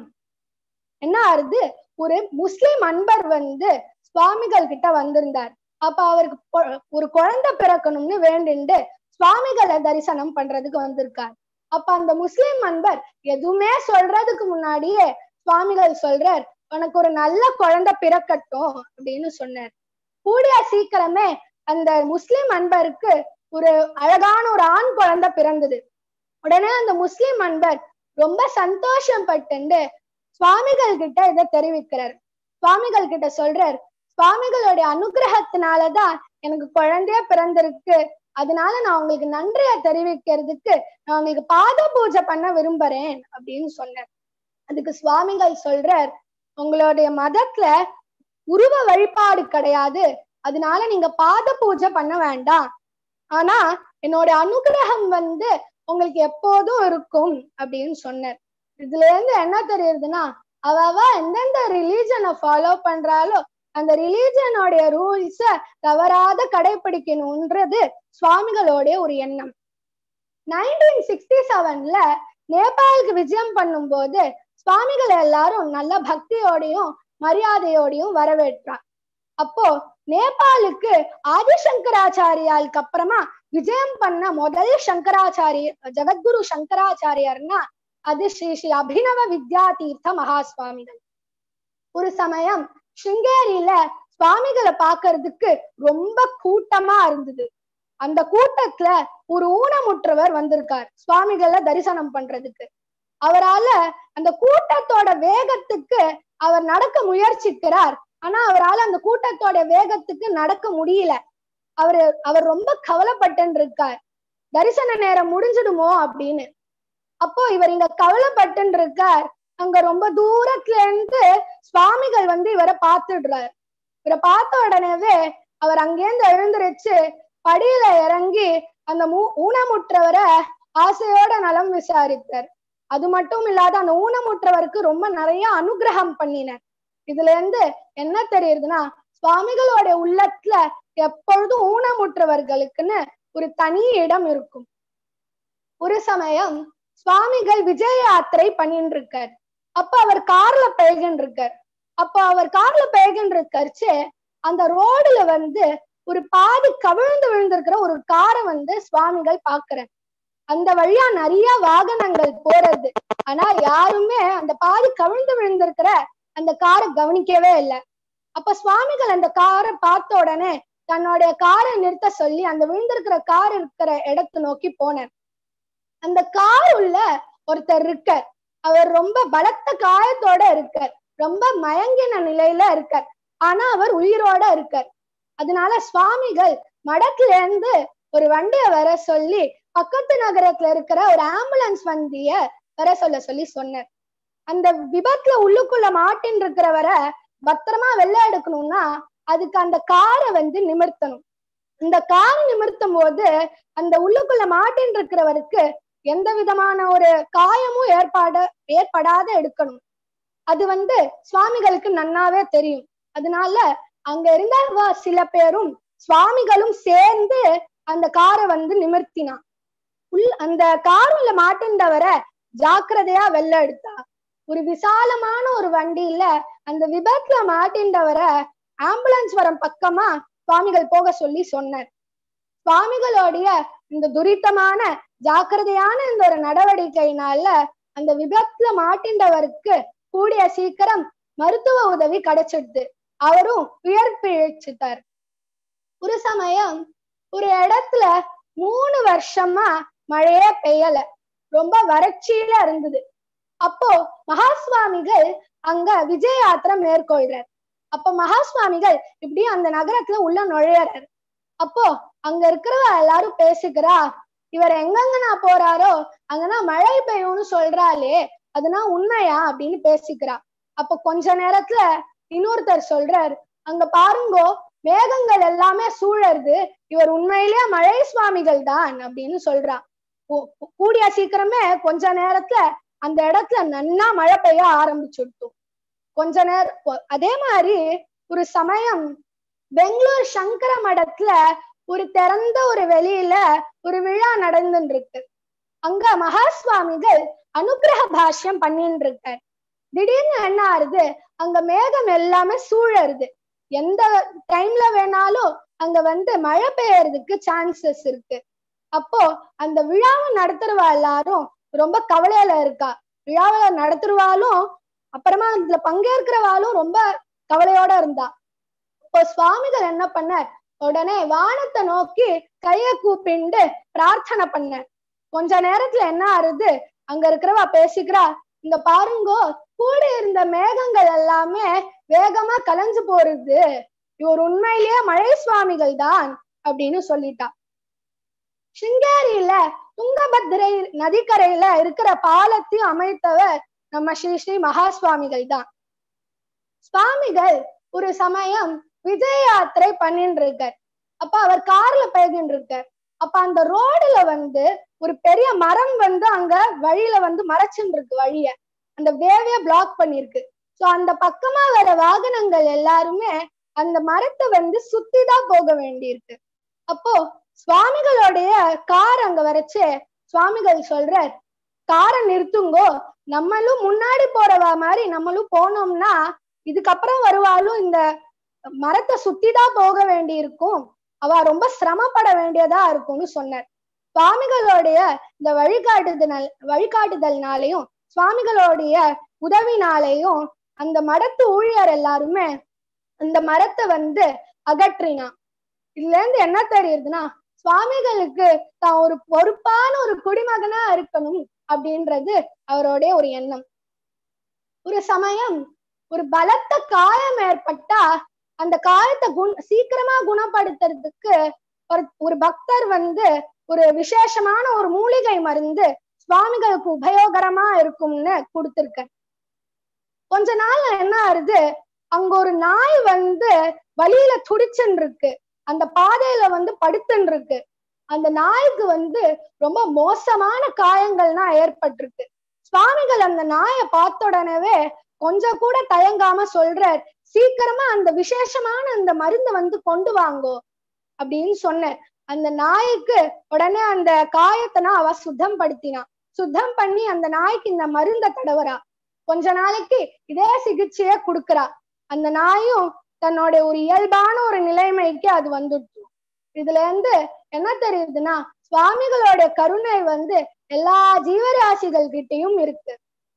என்ன ஆறுது ஒரு முஸ்லிம் அன்பர் வந்து சுவாமிகள் கிட்ட வந்திருந்தார் அப்ப அவருக்கு பொ- ஒரு குழந்தை பிறக்கணும்னு வேண்டிண்டு சுவாமிகளை தரிசனம் பண்றதுக்கு வந்திருக்கார் அப்ப அந்த முஸ்லிம் அன்பர் எதுவுமே சொல்றதுக்கு முன்னாடியே சுவாமிகள் சொல்றார் உனக்கு ஒரு நல்ல குழந்தை பிறக்கட்டும் அப்படின்னு சொன்னார் கூடிய சீக்கிரமே அந்த முஸ்லிம் அன்பருக்கு ஒரு அழகான ஒரு ஆண் குழந்தை பிறந்தது உடனே அந்த முஸ்லிம் அன்பர் ரொம்ப சந்தோஷம் பட்டுண்டு சுவாமிகள் கிட்ட இதை தெரிவிக்கிறார் சுவாமிகள் கிட்ட சொல்றார் சுவாமிகளுடைய அனுகிரகத்தினாலதான் எனக்கு குழந்தைய பிறந்திருக்கு அதனால நான் உங்களுக்கு நன்றியை தெரிவிக்கிறதுக்கு நான் உங்களுக்கு பாத பூஜை பண்ண விரும்புறேன் அப்படின்னு சொன்னார் அதுக்கு சுவாமிகள் சொல்றார் உங்களுடைய மதத்துல உருவ வழிபாடு கிடையாது அதனால நீங்க பாத பூஜை பண்ண வேண்டாம் ஆனா என்னோட அனுகிரகம் வந்து உங்களுக்கு எப்போதும் இருக்கும் அப்படின்னு சொன்னார் இதுல இருந்து என்ன தெரியுதுன்னா அவ அவ எந்தெந்த ரிலீஜனை ஃபாலோ பண்றாலோ அந்த ரிலீஜனோடைய ரூல்ஸ தவறாத கடைபிடிக்கணும்ன்றது சுவாமிகளுடைய ஒரு எண்ணம் நைன்டீன் சிக்ஸ்டி செவன்ல நேபாளுக்கு விஜயம் பண்ணும்போது சுவாமிகள் எல்லாரும் நல்ல பக்தியோடையும் மரியாதையோடையும் வரவேற்றார் அப்போ நேபாளுக்கு ஆதிசங்கராச்சாரியாளுக்கு அப்புறமா விஜயம் பண்ண முதல் சங்கராச்சாரிய ஜெகத்குரு சங்கராச்சாரியார்னா அது ஸ்ரீ ஸ்ரீ அபினவ வித்யாதீர்த்த மகா சுவாமிகள் ஒரு சமயம் சிங்கேரியில சுவாமிகளை பாக்குறதுக்கு ரொம்ப கூட்டமா இருந்தது அந்த கூட்டத்துல ஒரு ஊனமுற்றவர் வந்திருக்கார் சுவாமிகளை தரிசனம் பண்றதுக்கு அவரால அந்த கூட்டத்தோட வேகத்துக்கு அவர் நடக்க முயற்சிக்கிறார் ஆனா அவரால அந்த கூட்டத்தோட வேகத்துக்கு நடக்க முடியல அவரு அவர் ரொம்ப கவலைப்பட்டு இருக்கார் தரிசன நேரம் முடிஞ்சிடுமோ அப்படின்னு அப்போ இவர் இங்க கவலைப்பட்டு இருக்கார் அங்க ரொம்ப தூரத்துல இருந்து சுவாமிகள் வந்து இவரை பார்த்துடுறார் இவரை பார்த்த உடனேவே அவர் அங்கேருந்து எழுந்திருச்சு படியில இறங்கி அந்த மூ ஊனமுற்றவரை ஆசையோட நலம் விசாரித்தார் அது மட்டும் இல்லாத அந்த ஊனமுற்றவருக்கு ரொம்ப நிறைய அனுகிரகம் பண்ணினார் இதுல இருந்து என்ன தெரியுதுன்னா சுவாமிகளோட உள்ளத்துல எப்பொழுதும் ஊனமுற்றவர்களுக்குன்னு ஒரு தனி இடம் இருக்கும் ஒரு சமயம் சுவாமிகள் விஜய யாத்திரை பண்ணிட்டு இருக்கார் அப்ப அவர் கார்ல போய்கின்னு இருக்கார் அப்ப அவர் கார்ல போய்கின்ற கரிச்சு அந்த ரோடுல வந்து ஒரு பாதி கவிழ்ந்து விழுந்திருக்கிற ஒரு காரை வந்து சுவாமிகள் பாக்குறார் அந்த வழியா நிறைய வாகனங்கள் போறது ஆனா யாருமே அந்த பாதி கவிழ்ந்து விழுந்திருக்கிற அந்த காரை கவனிக்கவே இல்லை அப்ப சுவாமிகள் அந்த காரை பார்த்த உடனே தன்னுடைய காரை நிறுத்த சொல்லி அந்த விழுந்திருக்கிற கார் இருக்கிற இடத்தை நோக்கி போனார் அந்த கார் உள்ள ஒருத்தர் இருக்கார் அவர் ரொம்ப பலத்த காயத்தோட இருக்கார் ரொம்ப மயங்கின நிலையில இருக்கார் ஆனா அவர் உயிரோட இருக்கார் அதனால சுவாமிகள் மடத்துல இருந்து ஒரு வண்டிய வர சொல்லி பக்கத்து நகரத்துல இருக்கிற ஒரு ஆம்புலன்ஸ் வண்டிய வர சொல்ல சொல்லி சொன்னார் அந்த விபத்துல உள்ளுக்குள்ள மாட்டின் இருக்கிறவரை பத்திரமா வெளில எடுக்கணும்னா அதுக்கு அந்த காரை வந்து நிமிர்த்தணும் இந்த கார் நிமிர்த்தும் போது அந்த உள்ளுக்குள்ள மாட்டின் இருக்கிறவருக்கு எந்த விதமான ஒரு காயமும் ஏற்பாட ஏற்படாத எடுக்கணும் அது வந்து சுவாமிகளுக்கு நன்னாவே தெரியும் அதனால அங்க இருந்த வ- சில பேரும் சுவாமிகளும் சேர்ந்து அந்த காரை வந்து நிமிர்த்தினான் உள் அந்த காருல மாட்டின்றவரை ஜாக்கிரதையா வெள்ள எடுத்தா ஒரு விசாலமான ஒரு வண்டியில அந்த விபத்துல மாட்டின்றவரை ஆம்புலன்ஸ் வரும் பக்கமா சுவாமிகள் போக சொல்லி சொன்னார் சுவாமிகளுடைய இந்த துரித்தமான ஜாக்கிரதையான இந்த ஒரு நடவடிக்கையினால அந்த விபத்துல மாட்டின்றவருக்கு கூடிய சீக்கிரம் மருத்துவ உதவி கிடைச்சிடுது அவரும் உயிர் பிழைச்சிட்டார் ஒரு சமயம் ஒரு இடத்துல மூணு வருஷமா மழையே பெய்யல ரொம்ப வறட்சியில இருந்தது அப்போ மகாஸ்வாமிகள் அங்க விஜய யாத்திரை மேற்கொள்றார் அப்போ மகாஸ்வாமிகள் இப்படி அந்த நகரத்துல உள்ள நுழையறாரு அப்போ அங்க இருக்கிறவ எல்லாரும் பேசிக்கிறா இவர் எங்கெங்கனா போறாரோ அங்கன்னா மழை பெய்யும்னு சொல்றாளே அதுனா உண்மையா அப்படின்னு பேசிக்கிறா அப்ப கொஞ்ச நேரத்துல இன்னொருத்தர் சொல்றார் அங்க பாருங்கோ மேகங்கள் எல்லாமே சூழறது இவர் உண்மையிலேயே மழை சுவாமிகள் தான் அப்படின்னு சொல்றா கூ- கூடிய சீக்கிரமே கொஞ்ச நேரத்துல அந்த இடத்துல நன்னா மழை பெய்ய ஆரம்பிச்சுடுத்து கொஞ்ச நேரம் அதே மாதிரி ஒரு சமயம் பெங்களூர் சங்கர மடத்துல ஒரு திறந்த ஒரு வெளியில ஒரு விழா நடந்துட்டு இருக்கு அங்க மகா சுவாமிகள் அனுக்கிரக பாஷ்யம் பண்ணிட்டு இருக்கார் திடீர்னு என்ன ஆறுது அங்க மேகம் எல்லாமே சூழருது எந்த டைம்ல வேணாலும் அங்க வந்து மழை பெய்யறதுக்கு சான்சஸ் இருக்கு அப்போ அந்த விழாவை நடத்துறவா எல்லாரும் ரொம்ப கவலையில இருக்கா விழாவை நடத்துறவாலும் அப்புறமா இதுல பங்கேற்கிறவாலும் ரொம்ப கவலையோட இருந்தா இப்போ சுவாமிகள் என்ன பண்ணார் உடனே வானத்தை நோக்கி கைய கூப்பிண்டு பிரார்த்தனை பண்ணார் கொஞ்ச நேரத்துல என்ன ஆறுது அங்க இருக்கிறவா பேசிக்கிறா இந்த பாருங்கோ கூட இருந்த மேகங்கள் எல்லாமே வேகமா கலைஞ்சு போறது இவர் உண்மையிலேயே மழை சுவாமிகள் தான் அப்படின்னு சொல்லிட்டா சிங்கேரியில துங்கபத்திரை நதிக்கரையில இருக்கிற பாலத்தையும் அமைத்தவர் நம்ம ஸ்ரீ ஸ்ரீ மகா சுவாமிகள் தான் சுவாமிகள் ஒரு சமயம் விஜய யாத்திரை பண்ணிட்டு இருக்கார் அப்ப அவர் கார்ல போய்கிட்டு இருக்கார் அப்ப அந்த ரோடுல வந்து ஒரு பெரிய மரம் வந்து அங்க வழியில வந்து மறைச்சுட்டு இருக்கு வழிய அந்த வேவைய பிளாக் பண்ணிருக்கு சோ அந்த பக்கமா வர வாகனங்கள் எல்லாருமே அந்த மரத்தை வந்து சுத்தி தான் போக வேண்டியிருக்கு அப்போ சுவாமிகளுடைய கார் அங்க வரைச்சு சுவாமிகள் சொல்றார் காரை நிறுத்துங்கோ நம்மளும் முன்னாடி போறவா மாதிரி நம்மளும் போனோம்னா இதுக்கப்புறம் வருவாலும் இந்த மரத்தை சுத்தி தான் போக வேண்டி இருக்கும் அவ ரொம்ப சிரமப்பட வேண்டியதா இருக்கும்னு சொன்னார் சுவாமிகளுடைய இந்த வழிகாட்டுதல் வழிகாட்டுதல்னாலையும் சுவாமிகளுடைய உதவினாலையும் அந்த மடத்து ஊழியர் எல்லாருமே அந்த மரத்தை வந்து அகற்றினான் இதுல இருந்து என்ன தெரியுதுன்னா சுவாமிகளுக்கு தான் ஒரு பொறுப்பான ஒரு குடிமகனா இருக்கணும் அப்படின்றது அவருடைய ஒரு எண்ணம் ஒரு சமயம் ஒரு பலத்த காயம் ஏற்பட்டா அந்த காயத்தை குண சீக்கிரமா குணப்படுத்துறதுக்கு ஒரு ஒரு பக்தர் வந்து ஒரு விசேஷமான ஒரு மூலிகை மருந்து சுவாமிகளுக்கு உபயோகரமா இருக்கும்னு கொடுத்திருக்க கொஞ்ச நாள் என்ன ஆறுது அங்க ஒரு நாய் வந்து வழியில துடிச்சுன்னு இருக்கு அந்த பாதையில வந்து படுத்துன்னு இருக்கு அந்த நாய்க்கு வந்து ரொம்ப மோசமான காயங்கள்னா ஏற்பட்டிருக்கு சுவாமிகள் அந்த நாயை பார்த்த உடனேவே கொஞ்சம் கூட தயங்காம சொல்றார் சீக்கிரமா அந்த விசேஷமான அந்த மருந்து வந்து கொண்டு வாங்கோ அப்படின்னு சொன்னார் அந்த நாய்க்கு உடனே அந்த காயத்தினா அவ சுத்தம் படுத்தினா சுத்தம் பண்ணி அந்த நாய்க்கு இந்த மருந்த தடவுறா கொஞ்ச நாளைக்கு இதே சிகிச்சைய குடுக்கறா அந்த நாயும் தன்னோட ஒரு இயல்பான ஒரு நிலைமைக்கு அது வந்துடுச்சு இதுல இருந்து என்ன தெரியுதுன்னா சுவாமிகளோட கருணை வந்து எல்லா ஜீவராசிகள் கிட்டயும் இருக்கு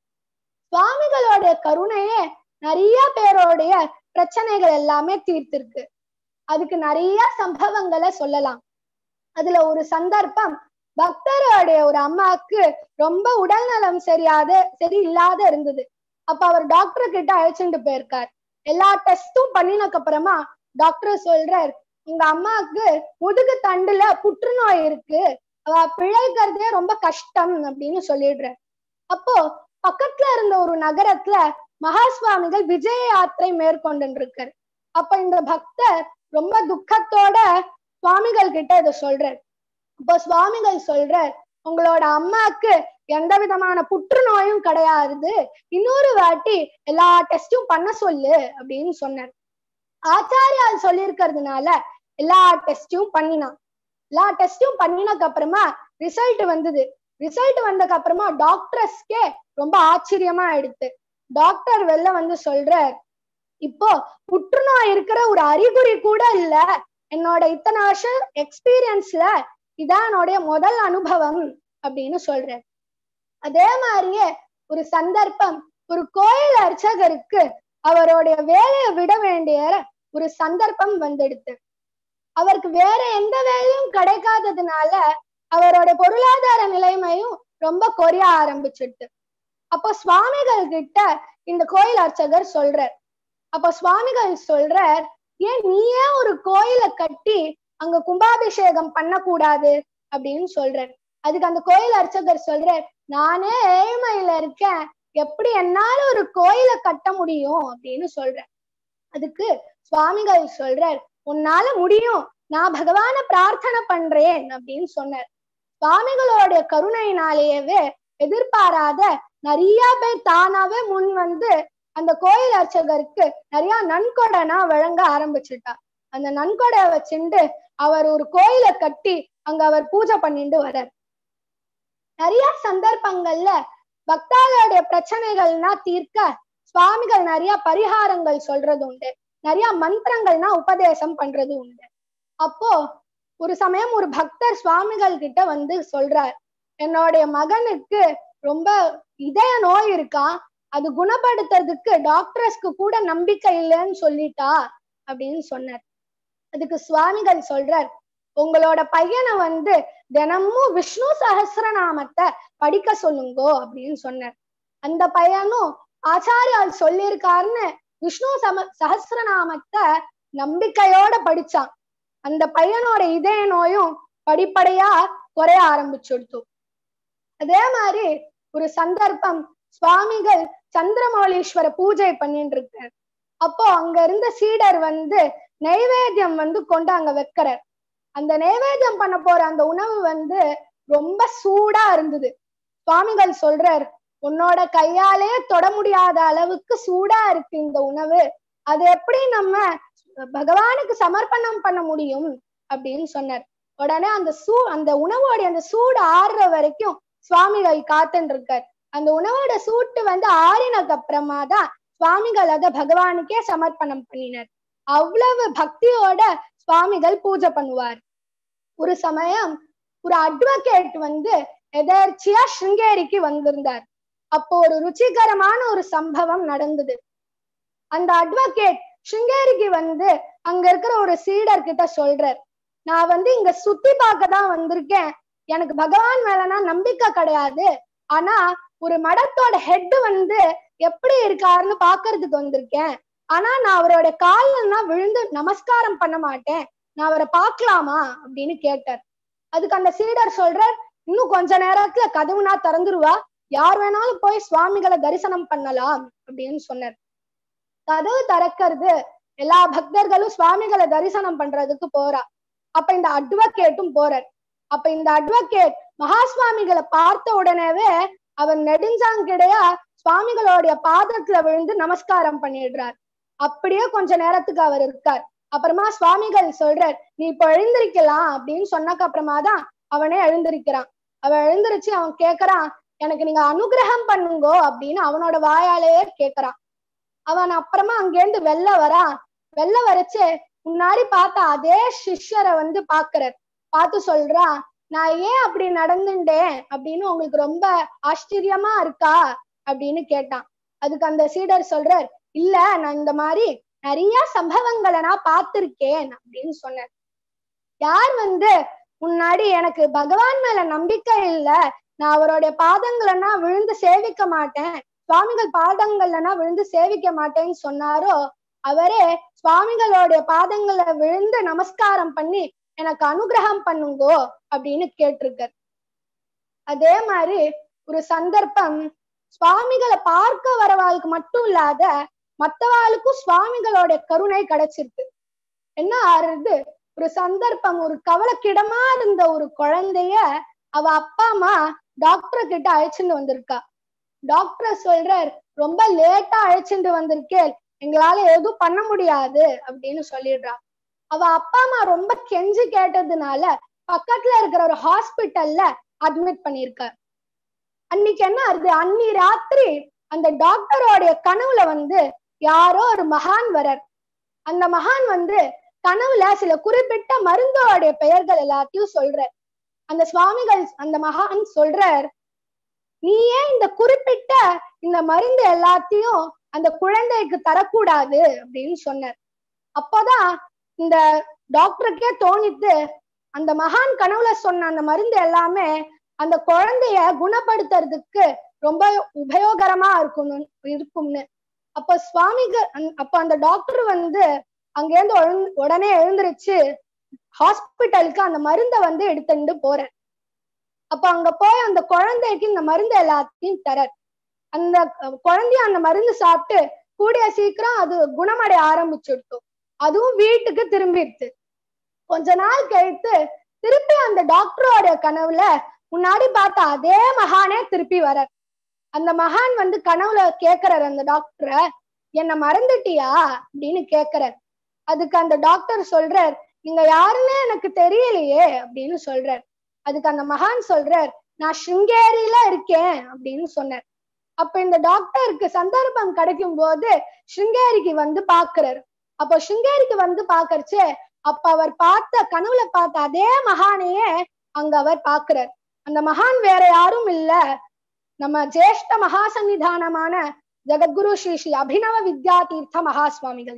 சுவாமிகளோட கருணையே நிறைய பேரோடைய பிரச்சனைகள் எல்லாமே தீர்த்திருக்கு அதுக்கு நிறைய சம்பவங்களை சொல்லலாம் அதுல ஒரு சந்தர்ப்பம் பக்தரோடைய ஒரு அம்மாவுக்கு ரொம்ப உடல் நலம் சரியாத சரியில்லாத இருந்தது அப்ப அவர் டாக்டர் கிட்ட அழைச்சிட்டு போயிருக்கார் எல்லா டெஸ்டும் பண்ணினக்கு அப்புறமா டாக்டர் சொல்றார் உங்க அம்மாவுக்கு முதுகு தண்டுல புற்றுநோய் இருக்கு அவ பிழைக்கிறதே ரொம்ப கஷ்டம் அப்படின்னு சொல்லிடுறார் அப்போ பக்கத்துல இருந்த ஒரு நகரத்துல மகா சுவாமிகள் விஜய யாத்திரை மேற்கொண்டு இருக்கார் அப்ப இந்த பக்தர் ரொம்ப துக்கத்தோட சுவாமிகள் கிட்ட இதை சொல்றார் இப்போ சுவாமிகள் சொல்றார் உங்களோட அம்மாக்கு எந்த விதமான புற்றுநோயும் கிடையாது இன்னொரு வாட்டி எல்லா டெஸ்டும் பண்ண சொல்லு அப்படின்னு சொன்னார் ஆச்சாரியால் சொல்லியிருக்கிறதுனால எல்லா டெஸ்டும் பண்ணினான் எல்லா டெஸ்டும் பண்ணினக்கு அப்புறமா ரிசல்ட் வந்தது ரிசல்ட் வந்ததுக்கு அப்புறமா டாக்டர்ஸ்க்கே ரொம்ப ஆச்சரியமா ஆயிடுத்து டாக்டர் வெளில வந்து சொல்றார் இப்போ புற்றுநோய் இருக்கிற ஒரு அறிகுறி கூட இல்ல என்னோட இத்தனை வருஷம் எக்ஸ்பீரியன்ஸ்ல இதான் என்னுடைய முதல் அனுபவம் அப்படின்னு சொல்றார் அதே மாதிரியே ஒரு சந்தர்ப்பம் ஒரு கோயில் அர்ச்சகருக்கு அவருடைய வேலையை விட வேண்டிய ஒரு சந்தர்ப்பம் வந்துடுது அவருக்கு வேற எந்த வேலையும் கிடைக்காததுனால அவரோட பொருளாதார நிலைமையும் ரொம்ப குறைய ஆரம்பிச்சிடுது அப்போ சுவாமிகள் கிட்ட இந்த கோயில் அர்ச்சகர் சொல்றார் அப்ப சுவாமிகள் சொல்றார் ஏன் நீயே ஒரு கோயிலை கட்டி அங்க கும்பாபிஷேகம் பண்ணக்கூடாது அப்படின்னு சொல்றார் அதுக்கு அந்த கோயில் அர்ச்சகர் சொல்றார் நானே ஏழ்மையில இருக்கேன் எப்படி என்னால ஒரு கோயிலை கட்ட முடியும் அப்படின்னு சொல்றேன் அதுக்கு சுவாமிகள் சொல்றார் உன்னால முடியும் நான் பகவான பிரார்த்தனை பண்றேன் அப்படின்னு சொன்னார் சுவாமிகளோட கருணையினாலேயே எதிர்பாராத நிறைய பேர் தானாவே முன் வந்து அந்த கோயில் அர்ச்சகருக்கு நிறைய நன்கொடைனா வழங்க ஆரம்பிச்சுட்டா அந்த நன்கொடை வச்சுண்டு அவர் ஒரு கோயிலை கட்டி அங்க அவர் பூஜை பண்ணிட்டு வர்றார் நிறைய சந்தர்ப்பங்கள்ல பக்தாளுடைய பிரச்சனைகள்னா தீர்க்க சுவாமிகள் நிறைய பரிகாரங்கள் சொல்றது உண்டு நிறைய மந்திரங்கள்னா உபதேசம் பண்றது உண்டு அப்போ ஒரு சமயம் ஒரு பக்தர் சுவாமிகள் கிட்ட வந்து சொல்றார் என்னுடைய மகனுக்கு ரொம்ப இதய நோய் இருக்கா அது குணப்படுத்துறதுக்கு டாக்டர்ஸ்க்கு கூட நம்பிக்கை இல்லைன்னு சொல்லிட்டா அப்படின்னு சொன்னார் அதுக்கு சுவாமிகள் சொல்றார் உங்களோட பையனை வந்து தினமும் விஷ்ணு சஹசிரநாமத்தை படிக்க சொல்லுங்கோ அப்படின்னு சொன்னார் அந்த பையனும் ஆச்சாரியால் சொல்லியிருக்காருன்னு விஷ்ணு சம சஹசிரநாமத்தை நம்பிக்கையோட படிச்சான் அந்த பையனோட இதய நோயும் படிப்படியா குறைய ஆரம்பிச்சுடுத்து அதே மாதிரி ஒரு சந்தர்ப்பம் சுவாமிகள் சந்திரமௌலீஸ்வர பூஜை பண்ணிட்டு இருக்கார் அப்போ அங்க இருந்த சீடர் வந்து நைவேத்தியம் வந்து கொண்டு அங்க வைக்கிறார் அந்த நைவேத்தியம் பண்ண போற அந்த உணவு வந்து ரொம்ப சூடா இருந்தது சுவாமிகள் சொல்றார் உன்னோட கையாலே தொட முடியாத அளவுக்கு சூடா இருக்கு இந்த உணவு அது எப்படி நம்ம பகவானுக்கு சமர்ப்பணம் பண்ண முடியும் அப்படின்னு சொன்னார் உடனே அந்த சூ அந்த உணவோட அந்த சூடு ஆறுற வரைக்கும் சுவாமிகள் காத்துன்னு இருக்கார் அந்த உணவோட சூட்டு வந்து ஆறினக்கு அப்புறமா தான் சுவாமிகள் அத பகவானுக்கே சமர்ப்பணம் பண்ணினார் அவ்வளவு பக்தியோட சுவாமிகள் பூஜை பண்ணுவார் ஒரு சமயம் ஒரு அட்வொகேட் வந்து எதர்ச்சியா சிருங்கேரிக்கு வந்திருந்தார் அப்போ ஒரு ருச்சிகரமான ஒரு சம்பவம் நடந்தது அந்த அட்வொகேட் சிருங்கேரிக்கு வந்து அங்க இருக்கிற ஒரு சீடர் கிட்ட சொல்றார் நான் வந்து இங்க சுத்தி பார்க்க தான் வந்திருக்கேன் எனக்கு பகவான் மேலனா நம்பிக்கை கிடையாது ஆனா ஒரு மடத்தோட ஹெட் வந்து எப்படி இருக்காருன்னு பாக்குறதுக்கு வந்திருக்கேன் ஆனா நான் அவரோட கால்னா விழுந்து நமஸ்காரம் பண்ண மாட்டேன் நான் அவரை பார்க்கலாமா அப்படின்னு கேட்டார் அதுக்கு அந்த சீடர் சொல்றார் இன்னும் கொஞ்ச நேரத்துல கதவுனா திறந்துருவா யார் வேணாலும் போய் சுவாமிகளை தரிசனம் பண்ணலாம் அப்படின்னு சொன்னார் கதவு திறக்கிறது எல்லா பக்தர்களும் சுவாமிகளை தரிசனம் பண்றதுக்கு போறா அப்ப இந்த அட்வொகேட்டும் போறார் அப்ப இந்த அட்வொகேட் மகா சுவாமிகளை பார்த்த உடனேவே அவர் நெடுஞ்சாங்கிடையா சுவாமிகளுடைய பாதத்துல விழுந்து நமஸ்காரம் பண்ணிடுறார் அப்படியே கொஞ்ச நேரத்துக்கு அவர் இருக்கார் அப்புறமா சுவாமிகள் சொல்றார் நீ இப்ப எழுந்திருக்கலாம் அப்படின்னு சொன்னக்கு அப்புறமா தான் அவனே எழுந்திருக்கிறான் அவன் எழுந்திருச்சு அவன் கேக்குறான் எனக்கு நீங்க அனுகிரகம் பண்ணுங்கோ அப்படின்னு அவனோட வாயாலேயே கேக்குறான் அவன் அப்புறமா அங்கேருந்து வெளில வரான் வெளில வரச்சு முன்னாடி பார்த்த அதே சிஷ்யரை வந்து பாக்குறார் பார்த்து சொல்றான் நான் ஏன் அப்படி நடந்துட்டேன் அப்படின்னு உங்களுக்கு ரொம்ப ஆச்சரியமா இருக்கா அப்படின்னு கேட்டான் அதுக்கு அந்த சீடர் சொல்றார் இல்ல நான் இந்த மாதிரி நிறைய சம்பவங்களை நான் பார்த்திருக்கேன் அப்படின்னு சொன்னார் யார் வந்து முன்னாடி எனக்கு பகவான் மேல நம்பிக்கை இல்ல நான் அவருடைய பாதங்களை நான் விழுந்து சேவிக்க மாட்டேன் சுவாமிகள் பாதங்கள்ல நான் விழுந்து சேவிக்க மாட்டேன்னு சொன்னாரோ அவரே சுவாமிகளுடைய பாதங்களை விழுந்து நமஸ்காரம் பண்ணி எனக்கு அனுகிரகம் பண்ணுங்கோ அப்படின்னு கேட்டிருக்கார் அதே மாதிரி ஒரு சந்தர்ப்பம் சுவாமிகளை பார்க்க வரவாளுக்கு மட்டும் இல்லாத மத்தவாளுக்கும் சுவாமிகளோட கருணை கிடைச்சிருக்கு என்ன ஆறுது ஒரு சந்தர்ப்பம் ஒரு கவலைக்கிடமா இருந்த ஒரு குழந்தைய அவ அப்பா அம்மா டாக்டர் கிட்ட அழைச்சிட்டு வந்திருக்கா டாக்டர் சொல்றார் ரொம்ப லேட்டா அழைச்சிட்டு வந்திருக்கேன் எங்களால எதுவும் பண்ண முடியாது அப்படின்னு சொல்லிடுறா அவ அப்பா அம்மா ரொம்ப கெஞ்சி கேட்டதுனால பக்கத்துல இருக்கிற ஒரு ஹாஸ்பிட்டல்ல அட்மிட் பண்ணிருக்கார் அன்னைக்கு என்ன ஆகுது அன்னி ராத்திரி அந்த டாக்டரோடைய கனவுல வந்து யாரோ ஒரு மகான் வரர் அந்த மகான் வந்து கனவுல சில குறிப்பிட்ட மருந்தோடைய பெயர்கள் எல்லாத்தையும் சொல்றார் அந்த சுவாமிகள் அந்த மகான் சொல்றார் நீ ஏன் இந்த குறிப்பிட்ட இந்த மருந்து எல்லாத்தையும் அந்த குழந்தைக்கு தரக்கூடாது அப்படின்னு சொன்னார் அப்போதான் இந்த டாக்டருக்கே தோணித்து அந்த மகான் கனவுல சொன்ன அந்த மருந்து எல்லாமே அந்த குழந்தைய குணப்படுத்துறதுக்கு ரொம்ப உபயோகரமா இருக்கணும் இருக்கும்னு அப்ப சுவாமிகள் அப்ப அந்த டாக்டர் வந்து அங்கேருந்து உடனே எழுந்திருச்சு ஹாஸ்பிட்டலுக்கு அந்த மருந்தை வந்து எடுத்துட்டு போறார் அப்ப அங்க போய் அந்த குழந்தைக்கு இந்த மருந்து எல்லாத்தையும் தரார் அந்த குழந்தைய அந்த மருந்து சாப்பிட்டு கூடிய சீக்கிரம் அது குணமடைய ஆரம்பிச்சுடுத்து அதுவும் வீட்டுக்கு திரும்பிடுச்சு கொஞ்ச நாள் கழித்து திருப்பி அந்த டாக்டரோட கனவுல முன்னாடி பார்த்த அதே மகானே திருப்பி வரார் அந்த மகான் வந்து கனவுல கேக்குறாரு அந்த டாக்டரை என்ன மறந்துட்டியா அப்படின்னு கேக்குறார் அதுக்கு அந்த டாக்டர் சொல்றார் நீங்க யாருன்னு எனக்கு தெரியலையே அப்படின்னு சொல்றார் அதுக்கு அந்த மகான் சொல்றார் நான் ஸ்ருங்கேரியில இருக்கேன் அப்படின்னு சொன்னார் அப்ப இந்த டாக்டருக்கு சந்தர்ப்பம் கிடைக்கும் போது ஸ்ருங்கேரிக்கு வந்து பாக்குறாரு அப்போ ஸ்ருங்கேரிக்கு வந்து பாக்கறச்சு அப்ப அவர் பார்த்த கனவுல பார்த்த அதே மகானையே அங்க அவர் பாக்குறார் அந்த மகான் வேற யாரும் இல்ல நம்ம ஜேஷ்ட மகா சன்னிதானமான ஜெகத்குரு ஸ்ரீ ஸ்ரீ அபினவ வித்யா தீர்த்த மகா சுவாமிகள்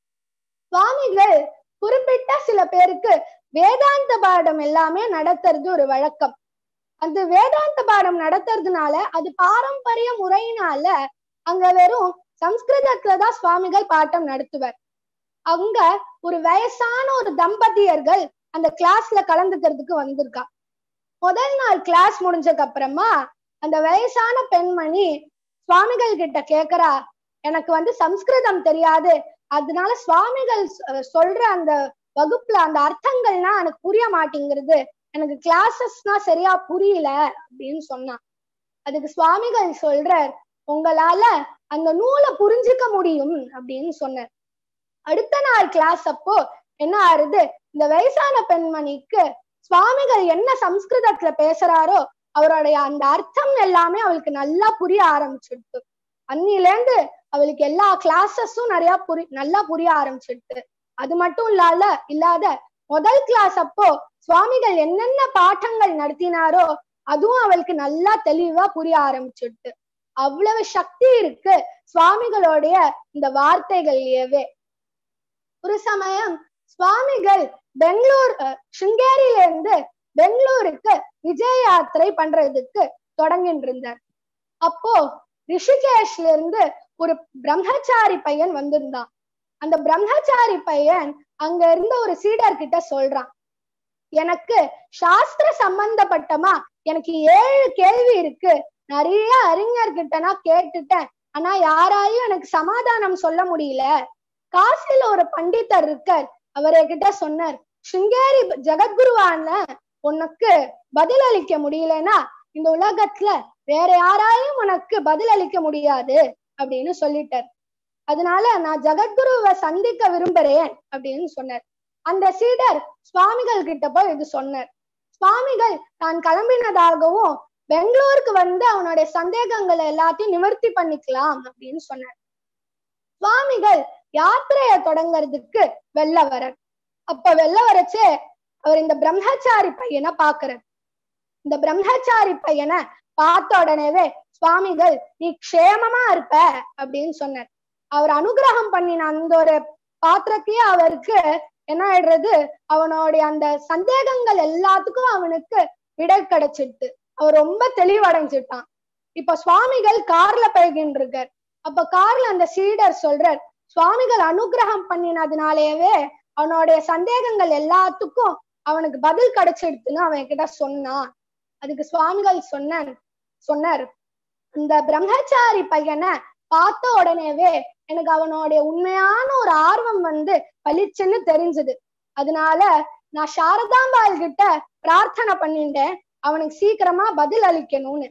சுவாமிகள் குறிப்பிட்ட சில பேருக்கு வேதாந்த பாடம் எல்லாமே நடத்துறது ஒரு வழக்கம் அந்த வேதாந்த பாடம் நடத்துறதுனால அது பாரம்பரிய முறையினால அங்க வெறும் சம்ஸ்கிருதத்துலதான் சுவாமிகள் பாட்டம் நடத்துவர் அங்க ஒரு வயசான ஒரு தம்பதியர்கள் அந்த கிளாஸ்ல கலந்துக்கிறதுக்கு வந்திருக்கா முதல் நாள் கிளாஸ் முடிஞ்சதுக்கு அப்புறமா அந்த வயசான பெண்மணி சுவாமிகள் கிட்ட கேக்குறா எனக்கு வந்து சம்ஸ்கிருதம் தெரியாது அதனால சுவாமிகள் சொல்ற அந்த வகுப்புல அந்த அர்த்தங்கள்னா எனக்கு புரிய மாட்டேங்கிறது எனக்கு கிளாஸஸ்னா சரியா புரியல அப்படின்னு சொன்னான் அதுக்கு சுவாமிகள் சொல்றார் உங்களால அந்த நூலை புரிஞ்சுக்க முடியும் அப்படின்னு சொன்னார் அடுத்த நாள் கிளாஸ் அப்போ என்ன ஆறுது இந்த வயசான பெண்மணிக்கு சுவாமிகள் என்ன சம்ஸ்கிருதத்துல பேசுறாரோ அவருடைய அந்த அர்த்தம் எல்லாமே அவளுக்கு நல்லா புரிய ஆரம்பிச்சிடுது அன்னில இருந்து அவளுக்கு எல்லா கிளாஸஸும் நிறைய புரி நல்லா புரிய ஆரம்பிச்சிடுது அது மட்டும் இல்லாத இல்லாத முதல் கிளாஸ் அப்போ சுவாமிகள் என்னென்ன பாட்டங்கள் நடத்தினாரோ அதுவும் அவளுக்கு நல்லா தெளிவா புரிய ஆரம்பிச்சிடுது அவ்வளவு சக்தி இருக்கு சுவாமிகளுடைய இந்த வார்த்தைகள்லயவே ஒரு சமயம் சுவாமிகள் பெங்களூர் சிங்கேரியில இருந்து பெங்களூருக்கு விஜய யாத்திரை பண்றதுக்கு தொடங்கிட்டு இருந்தார் அப்போ ரிஷிகேஷ்ல இருந்து ஒரு பிரம்மச்சாரி பையன் வந்திருந்தான் அந்த பிரம்மச்சாரி பையன் அங்க இருந்த ஒரு சீடர் கிட்ட சொல்றான் எனக்கு சாஸ்திர சம்பந்தப்பட்டமா எனக்கு ஏழு கேள்வி இருக்கு நிறைய அறிஞர்கிட்ட நான் கேட்டுட்டேன் ஆனா யாராலையும் எனக்கு சமாதானம் சொல்ல முடியல காசில ஒரு பண்டிதர் இருக்கார் அவர்கிட்ட சொன்னார் சிங்கேரி ஜெகத்குருவான உனக்கு பதில் அளிக்க முடியலன்னா இந்த உலகத்துல வேற யாராலையும் உனக்கு பதில் அளிக்க முடியாது அப்படின்னு சொல்லிட்டார் அதனால நான் ஜெகத்குருவை சந்திக்க விரும்புறேன் அப்படின்னு சொன்னார் அந்த சீடர் சுவாமிகள் கிட்ட போய் இது சொன்னார் சுவாமிகள் தான் கிளம்பினதாகவும் பெங்களூருக்கு வந்து அவனுடைய சந்தேகங்களை எல்லாத்தையும் நிவர்த்தி பண்ணிக்கலாம் அப்படின்னு சொன்னார் சுவாமிகள் யாத்திரைய தொடங்குறதுக்கு வெள்ள வரார் அப்ப வெள்ள வரச்சே அவர் இந்த பிரம்மச்சாரி பையனை பாக்குறார் இந்த பிரம்மச்சாரி பையனை பார்த்த உடனேவே சுவாமிகள் நீ க்ஷேமமா இருப்ப அப்படின்னு சொன்னார் அவர் அனுகிரகம் பண்ணின அந்த ஒரு பாத்திரத்தையே அவருக்கு என்ன ஆயிடுறது அவனுடைய அந்த சந்தேகங்கள் எல்லாத்துக்கும் அவனுக்கு விடை கிடைச்சிட்டு அவர் ரொம்ப தெளிவடைஞ்சிட்டான் இப்ப சுவாமிகள் கார்ல போய்கிட்டு இருக்கார் அப்ப கார்ல அந்த சீடர் சொல்றார் சுவாமிகள் அனுகிரகம் பண்ணினதுனாலேயே அவனுடைய சந்தேகங்கள் எல்லாத்துக்கும் அவனுக்கு பதில் கிடைச்சிடுதுன்னு அவன் கிட்ட சொன்னான் அதுக்கு சுவாமிகள் சொன்ன சொன்னார் இந்த பிரம்மச்சாரி பையனை பார்த்த உடனேவே எனக்கு அவனுடைய உண்மையான ஒரு ஆர்வம் வந்து பளிச்சுன்னு தெரிஞ்சது அதனால நான் சாரதாம்பாள் கிட்ட பிரார்த்தனை பண்ணிட்டேன் அவனுக்கு சீக்கிரமா பதில் அளிக்கணும்னு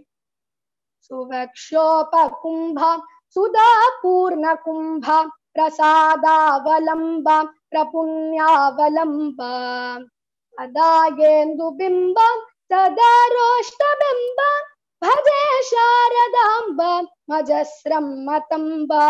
சுவக்ஷோப கும்பா சுதா பூர்ண கும்பா பிரசாதாவலம்பா பிரபுண்யாவலம்பா அதாயேந்து பிம்பம் சதரோஷ்டபிம்பம் பஜே சாரதாம்ப மஜஸ்ரம் மதம்பா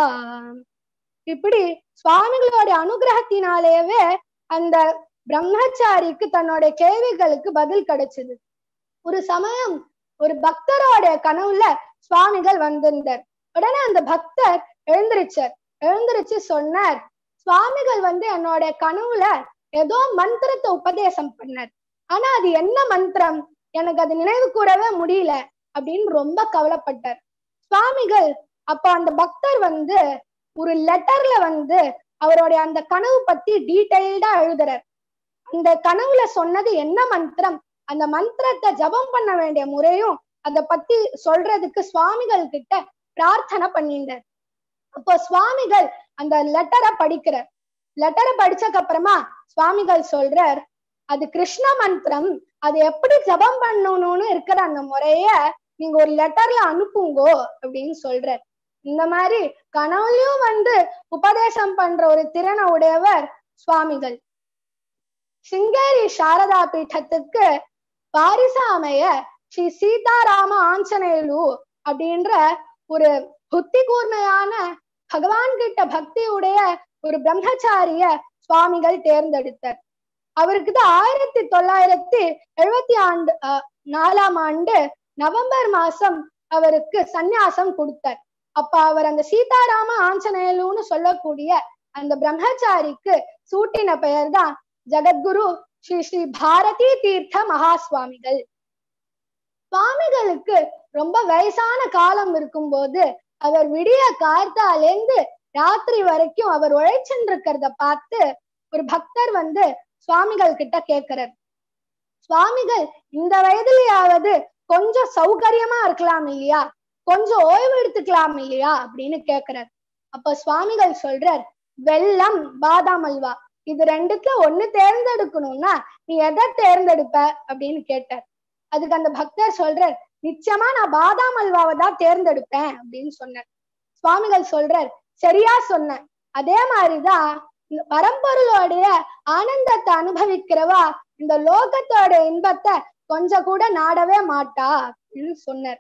இப்படி சுவாமிகளோட அனுகிரகத்தினாலேயே அந்த பிரம்மச்சாரிக்கு தன்னுடைய கேள்விகளுக்கு பதில் கிடைச்சது ஒரு சமயம் ஒரு பக்தரோட கனவுல சுவாமிகள் வந்திருந்தார் உடனே அந்த பக்தர் எழுந்திருச்சார் எழுந்திருச்சு சொன்னார் சுவாமிகள் வந்து என்னோட கனவுல ஏதோ மந்திரத்தை உபதேசம் பண்ணார் ஆனா அது என்ன மந்திரம் எனக்கு அது நினைவு கூறவே முடியல அப்படின்னு ரொம்ப கவலைப்பட்டார் சுவாமிகள் அப்ப அந்த பக்தர் வந்து ஒரு லெட்டர்ல வந்து அவருடைய அந்த கனவு பத்தி டீடைல்டா எழுதுறார் அந்த கனவுல சொன்னது என்ன மந்திரம் அந்த மந்திரத்தை ஜபம் பண்ண வேண்டிய முறையும் அத பத்தி சொல்றதுக்கு சுவாமிகள் கிட்ட பிரார்த்தனை பண்ணிட்டார் அப்போ சுவாமிகள் அந்த லெட்டரை படிக்கிறார் லெட்டரை படிச்சதுக்கு அப்புறமா சுவாமிகள் சொல்றார் அது கிருஷ்ண மந்திரம் அது எப்படி ஜபம் பண்ணணும்னு இருக்கிற அந்த முறைய நீங்க ஒரு லெட்டர்ல அனுப்புங்கோ அப்படின்னு சொல்றார் இந்த மாதிரி கனவுலயும் வந்து உபதேசம் பண்ற ஒரு திறனை உடையவர் சுவாமிகள் சிங்கேரி சாரதா பீட்டத்துக்கு பாரிசாமைய ஸ்ரீ சீதாராம ஆஞ்சநேயலு அப்படின்ற ஒரு புத்தி கூர்மையான பகவான் கிட்ட பக்தியுடைய ஒரு பிரம்மச்சாரிய சுவாமிகள் தேர்ந்தெடுத்தார் அவருக்கு தான் ஆயிரத்தி தொள்ளாயிரத்தி எழுபத்தி ஆண்டு நாலாம் ஆண்டு நவம்பர் மாசம் அவருக்கு சந்நியாசம் கொடுத்தார் அப்ப அவர் அந்த சீதாராம ஆஞ்சநேயலுன்னு சொல்லக்கூடிய அந்த பிரம்மச்சாரிக்கு சூட்டின பெயர் தான் ஜகத்குரு ஸ்ரீ ஸ்ரீ பாரதி தீர்த்த மகா சுவாமிகள் சுவாமிகளுக்கு ரொம்ப வயசான காலம் இருக்கும்போது அவர் விடிய கார்த்தாலேந்து ராத்திரி வரைக்கும் அவர் உழைச்சுட்டு இருக்கிறத பார்த்து ஒரு பக்தர் வந்து சுவாமிகள் கிட்ட கேக்குறார் சுவாமிகள் இந்த வயதுலயாவது கொஞ்சம் சௌகரியமா இருக்கலாம் இல்லையா கொஞ்சம் ஓய்வு எடுத்துக்கலாம் இல்லையா அப்படின்னு கேக்குறார் அப்ப சுவாமிகள் சொல்றார் வெள்ளம் பாதாம் அல்வா இது ரெண்டுத்துல ஒண்ணு தேர்ந்தெடுக்கணும்னா நீ எதை தேர்ந்தெடுப்ப அப்படின்னு கேட்டார் அதுக்கு அந்த பக்தர் சொல்றார் நிச்சயமா நான் பாதாம் அல்வாவை தான் தேர்ந்தெடுப்பேன் அப்படின்னு சொன்னார் சுவாமிகள் சொல்றார் சரியா சொன்ன அதே மாதிரிதான் இந்த பரம்பொருளோடைய ஆனந்தத்தை அனுபவிக்கிறவா இந்த லோகத்தோட இன்பத்தை கொஞ்சம் கூட நாடவே மாட்டா அப்படின்னு சொன்னார்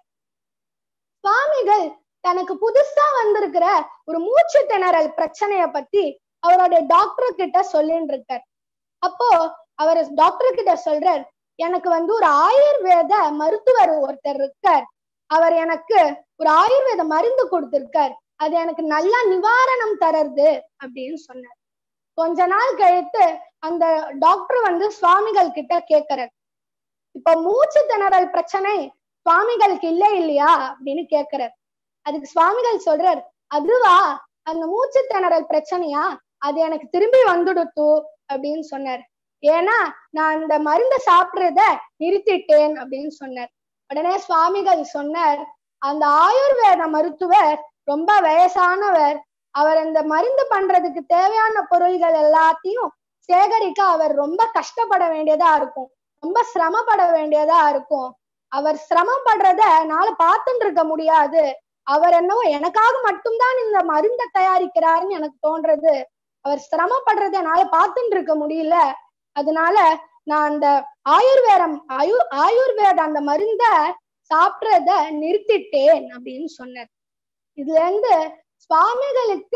சுவாமிகள் தனக்கு புதுசா வந்திருக்கிற ஒரு மூச்சு திணறல் பிரச்சனைய பத்தி அவருடைய டாக்டர் கிட்ட சொல்லிட்டு இருக்கார் அப்போ அவர் டாக்டர் கிட்ட சொல்றார் எனக்கு வந்து ஒரு ஆயுர்வேத மருத்துவர் ஒருத்தர் இருக்கார் அவர் எனக்கு ஒரு ஆயுர்வேத மருந்து கொடுத்திருக்கார் அது எனக்கு நல்லா நிவாரணம் தரது அப்படின்னு சொன்னார் கொஞ்ச நாள் கழித்து அந்த டாக்டர் வந்து சுவாமிகள் கிட்ட கேக்குறார் இப்ப மூச்சு திணறல் பிரச்சனை சுவாமிகளுக்கு இல்லை இல்லையா அப்படின்னு கேக்குறார் அதுக்கு சுவாமிகள் சொல்றார் அதுவா அந்த மூச்சு திணறல் பிரச்சனையா அது எனக்கு திரும்பி வந்துடுத்து அப்படின்னு சொன்னார் ஏன்னா நான் அந்த மருந்தை சாப்பிடுறத நிறுத்திட்டேன் அப்படின்னு சொன்னார் உடனே சுவாமிகள் சொன்னார் அந்த ஆயுர்வேத மருத்துவர் ரொம்ப வயசானவர் அவர் அந்த மருந்து பண்றதுக்கு தேவையான பொருள்கள் எல்லாத்தையும் சேகரிக்க அவர் ரொம்ப கஷ்டப்பட வேண்டியதா இருக்கும் ரொம்ப சிரமப்பட வேண்டியதா இருக்கும் அவர் சிரமப்படுறத என்னால பார்த்துட்டு இருக்க முடியாது அவர் என்னவோ எனக்காக மட்டும்தான் இந்த மருந்தை தயாரிக்கிறாருன்னு எனக்கு தோன்றது அவர் சிரமப்படுறத என்னால பார்த்துட்டு இருக்க முடியல அதனால நான் அந்த ஆயுர்வேதம் ஆயு ஆயுர்வேத அந்த மருந்த சாப்பிட்றத நிறுத்திட்டேன் அப்படின்னு சொன்னார் இதுல இருந்து சுவாமிகளுக்கு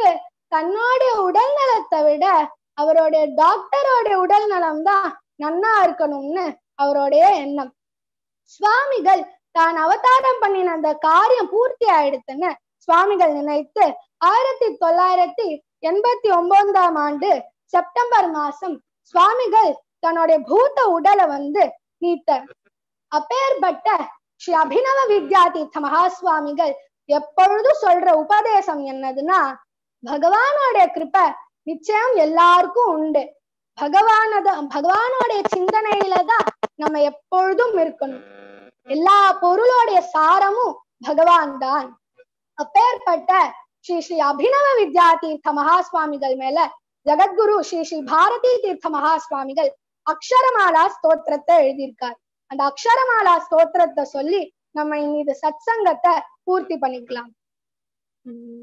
தன்னுடைய உடல் நலத்தை விட அவருடைய டாக்டரோட உடல் நலம் தான் நன்னா இருக்கணும்னு அவருடைய எண்ணம் சுவாமிகள் தான் அவதாரம் பண்ணின அந்த காரியம் பூர்த்தி ஆயிடுத்துன்னு சுவாமிகள் நினைத்து ஆயிரத்தி தொள்ளாயிரத்தி எண்பத்தி ஒன்பதாம் ஆண்டு செப்டம்பர் மாசம் சுவாமிகள் தன்னுடைய பூத்த உடலை வந்து நீத்தார் அப்பேற்பட்ட ஸ்ரீ அபினவ வித்யாதீர்த்த மகா சுவாமிகள் எப்பொழுதும் சொல்ற உபதேசம் என்னதுன்னா பகவானோட கிருபை நிச்சயம் எல்லாருக்கும் உண்டு பகவானத பகவானோடைய சிந்தனையில தான் நம்ம எப்பொழுதும் இருக்கணும் எல்லா பொருளோடைய சாரமும் பகவான் தான் அப்பேற்பட்ட ஸ்ரீ ஸ்ரீ அபினவ வித்யா தீர்த்த மகா சுவாமிகள் மேல ஜெகத்குரு ஸ்ரீ ஸ்ரீ பாரதி தீர்த்த மகா சுவாமிகள் அக்ஷரமாலா ஸ்தோத்திரத்தை எழுதியிருக்கார் அந்த அக்ஷரமாலா ஸ்தோத்திரத்தை சொல்லி நம்ம இந்த சத்சங்கத்தை பூர்த்தி பண்ணிக்கலாம் உம்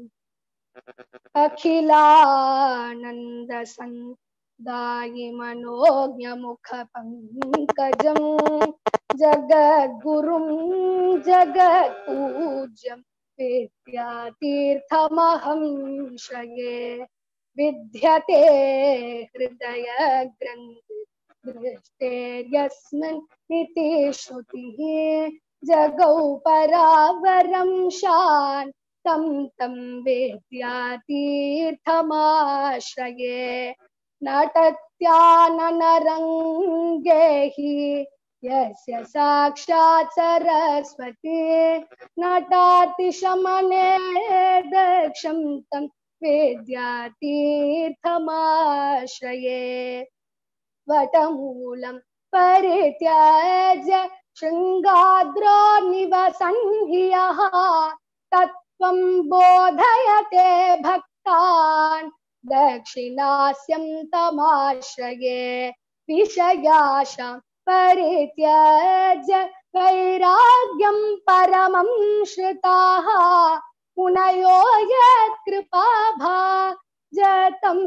அகிலானந்த சந்தாயி மனோஜமுக பங்கஜம் ஜகத்குரும் ஜகத்பூஜ்யம் विद्यातीर्थमहं शये विद्यते हृदय ग्रन्थि दृष्टेर्यस्मिन् इति श्रुतिः जगौ परावरं शान् तं तं वेद्यातीर्थमाश्रये नटत्याननरङ्गे हि यस्य साक्षात् सरस्वती नटातिशमने दक्षं तं वेद्यातीर्थमाश्रये वटमूलं परित्याज्य शृङ्गाद्रो निवसन् हि यः तत्त्वं बोधयते भक्तान् दक्षिणास्यं तमाश्रये विषयाशां परित्यज्य वैराग्यं परमं श्रिताः पुनयो यत्कृपाभा जतं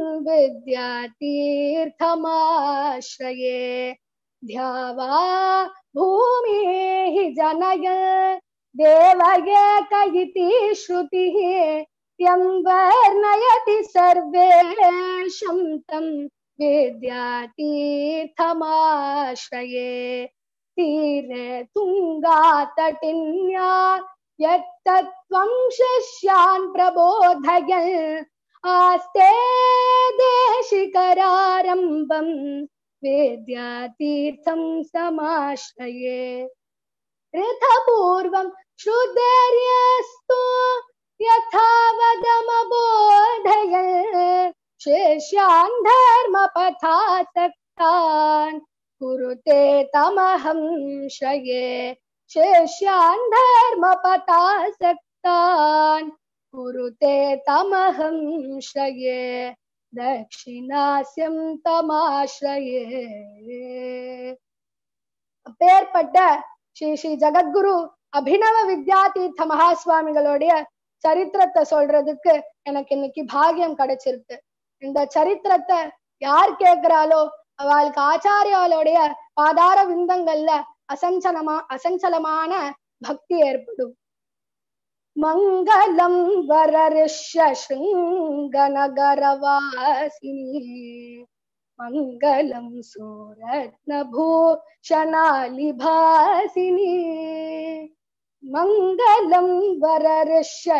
विद्यातीर्थमाश्रये ध्यावा भूमिः जनय देवयेक इति श्रुतिः यं वर्णयति सर्वेषं तं विद्यातीर्थमाश्रये तीरे तुङ्गातटिन्या यत्तत्त्वं शिष्यान् प्रबोधयन् आस्ते देशिकरारम्भं वेद्यातीर्थं समाश्रये ऋतपूर्वं श्रुतेर्यस्तु यथावदमबोधय शेष्यान् धर्मपथासक्तान् कुरुते तमहं शये शेष्यान् धर्मपथासक्तान् कुरुते तमहं शये தட்சிணாசியம் தமாஸ்ரயே அப்பேற்பட்ட ஸ்ரீ ஸ்ரீ ஜகத்குரு அபினவ வித்யாதீர்த்த மகாஸ்வாமிகளுடைய சரித்திரத்தை சொல்றதுக்கு எனக்கு இன்னைக்கு பாகியம் கிடைச்சிருக்கு இந்த சரித்திரத்தை யார் கேக்குறாளோ அவளுக்கு ஆச்சாரியாளுடைய பாதார விந்தங்கள்ல அசஞ்சலமா அசஞ்சலமான பக்தி ஏற்படும் மங்களம் வரரிஷ்ய शृङ्गनगरवासिनी मङ्गलं सुरत्नभूषणालिभासिनी मङ्गलं वरऋष्य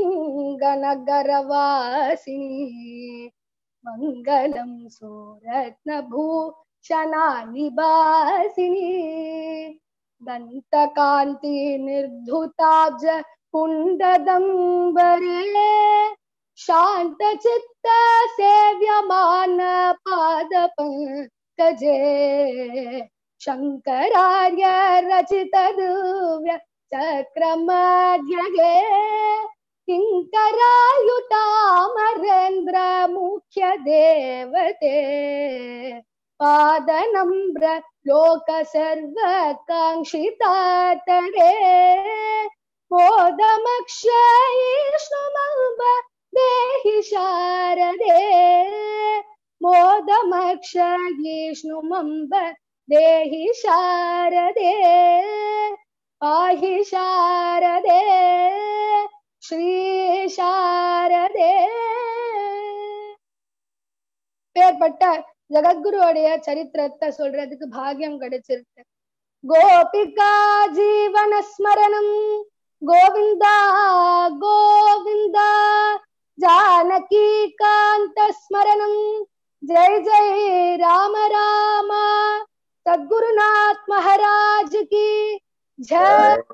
शृङ्गनगरवासिनी मङ्गलं सुरत्नभूषणालिभासिनी दन्तकान्ति निर्धुताब्ज कुण्डदम्बरे शान्तचित्त सेव्यमान पादपङ्कजे शङ्करार्य रचित दिव्य चक्रमध्यगे किङ्करायुतामरेन्द्र मुख्य देवते पादनम्र लोक सर्वकाङ्क्षितातरे मोदमक्षयिष्णुमम्ब देहि शारदे मोदमक्षयिष्णुमम्ब देहि शारदे पाहि शारदे श्री शारदे அப்பேற்பட்ட ஜெகத்குருவோடைய சரித்திரத்தை சொல்றதுக்கு பாக்கியம் கிடைச்சிருக்கு கோபிகா ஜீவன ஸ்மரணம் கோவிந்தா கோவிந்தா ஜானகி காந்த ஸ்மரணம் ஜெய் ஜெய் ராம ராமா சத்குருநாத் மகாராஜ் கி ஜெய்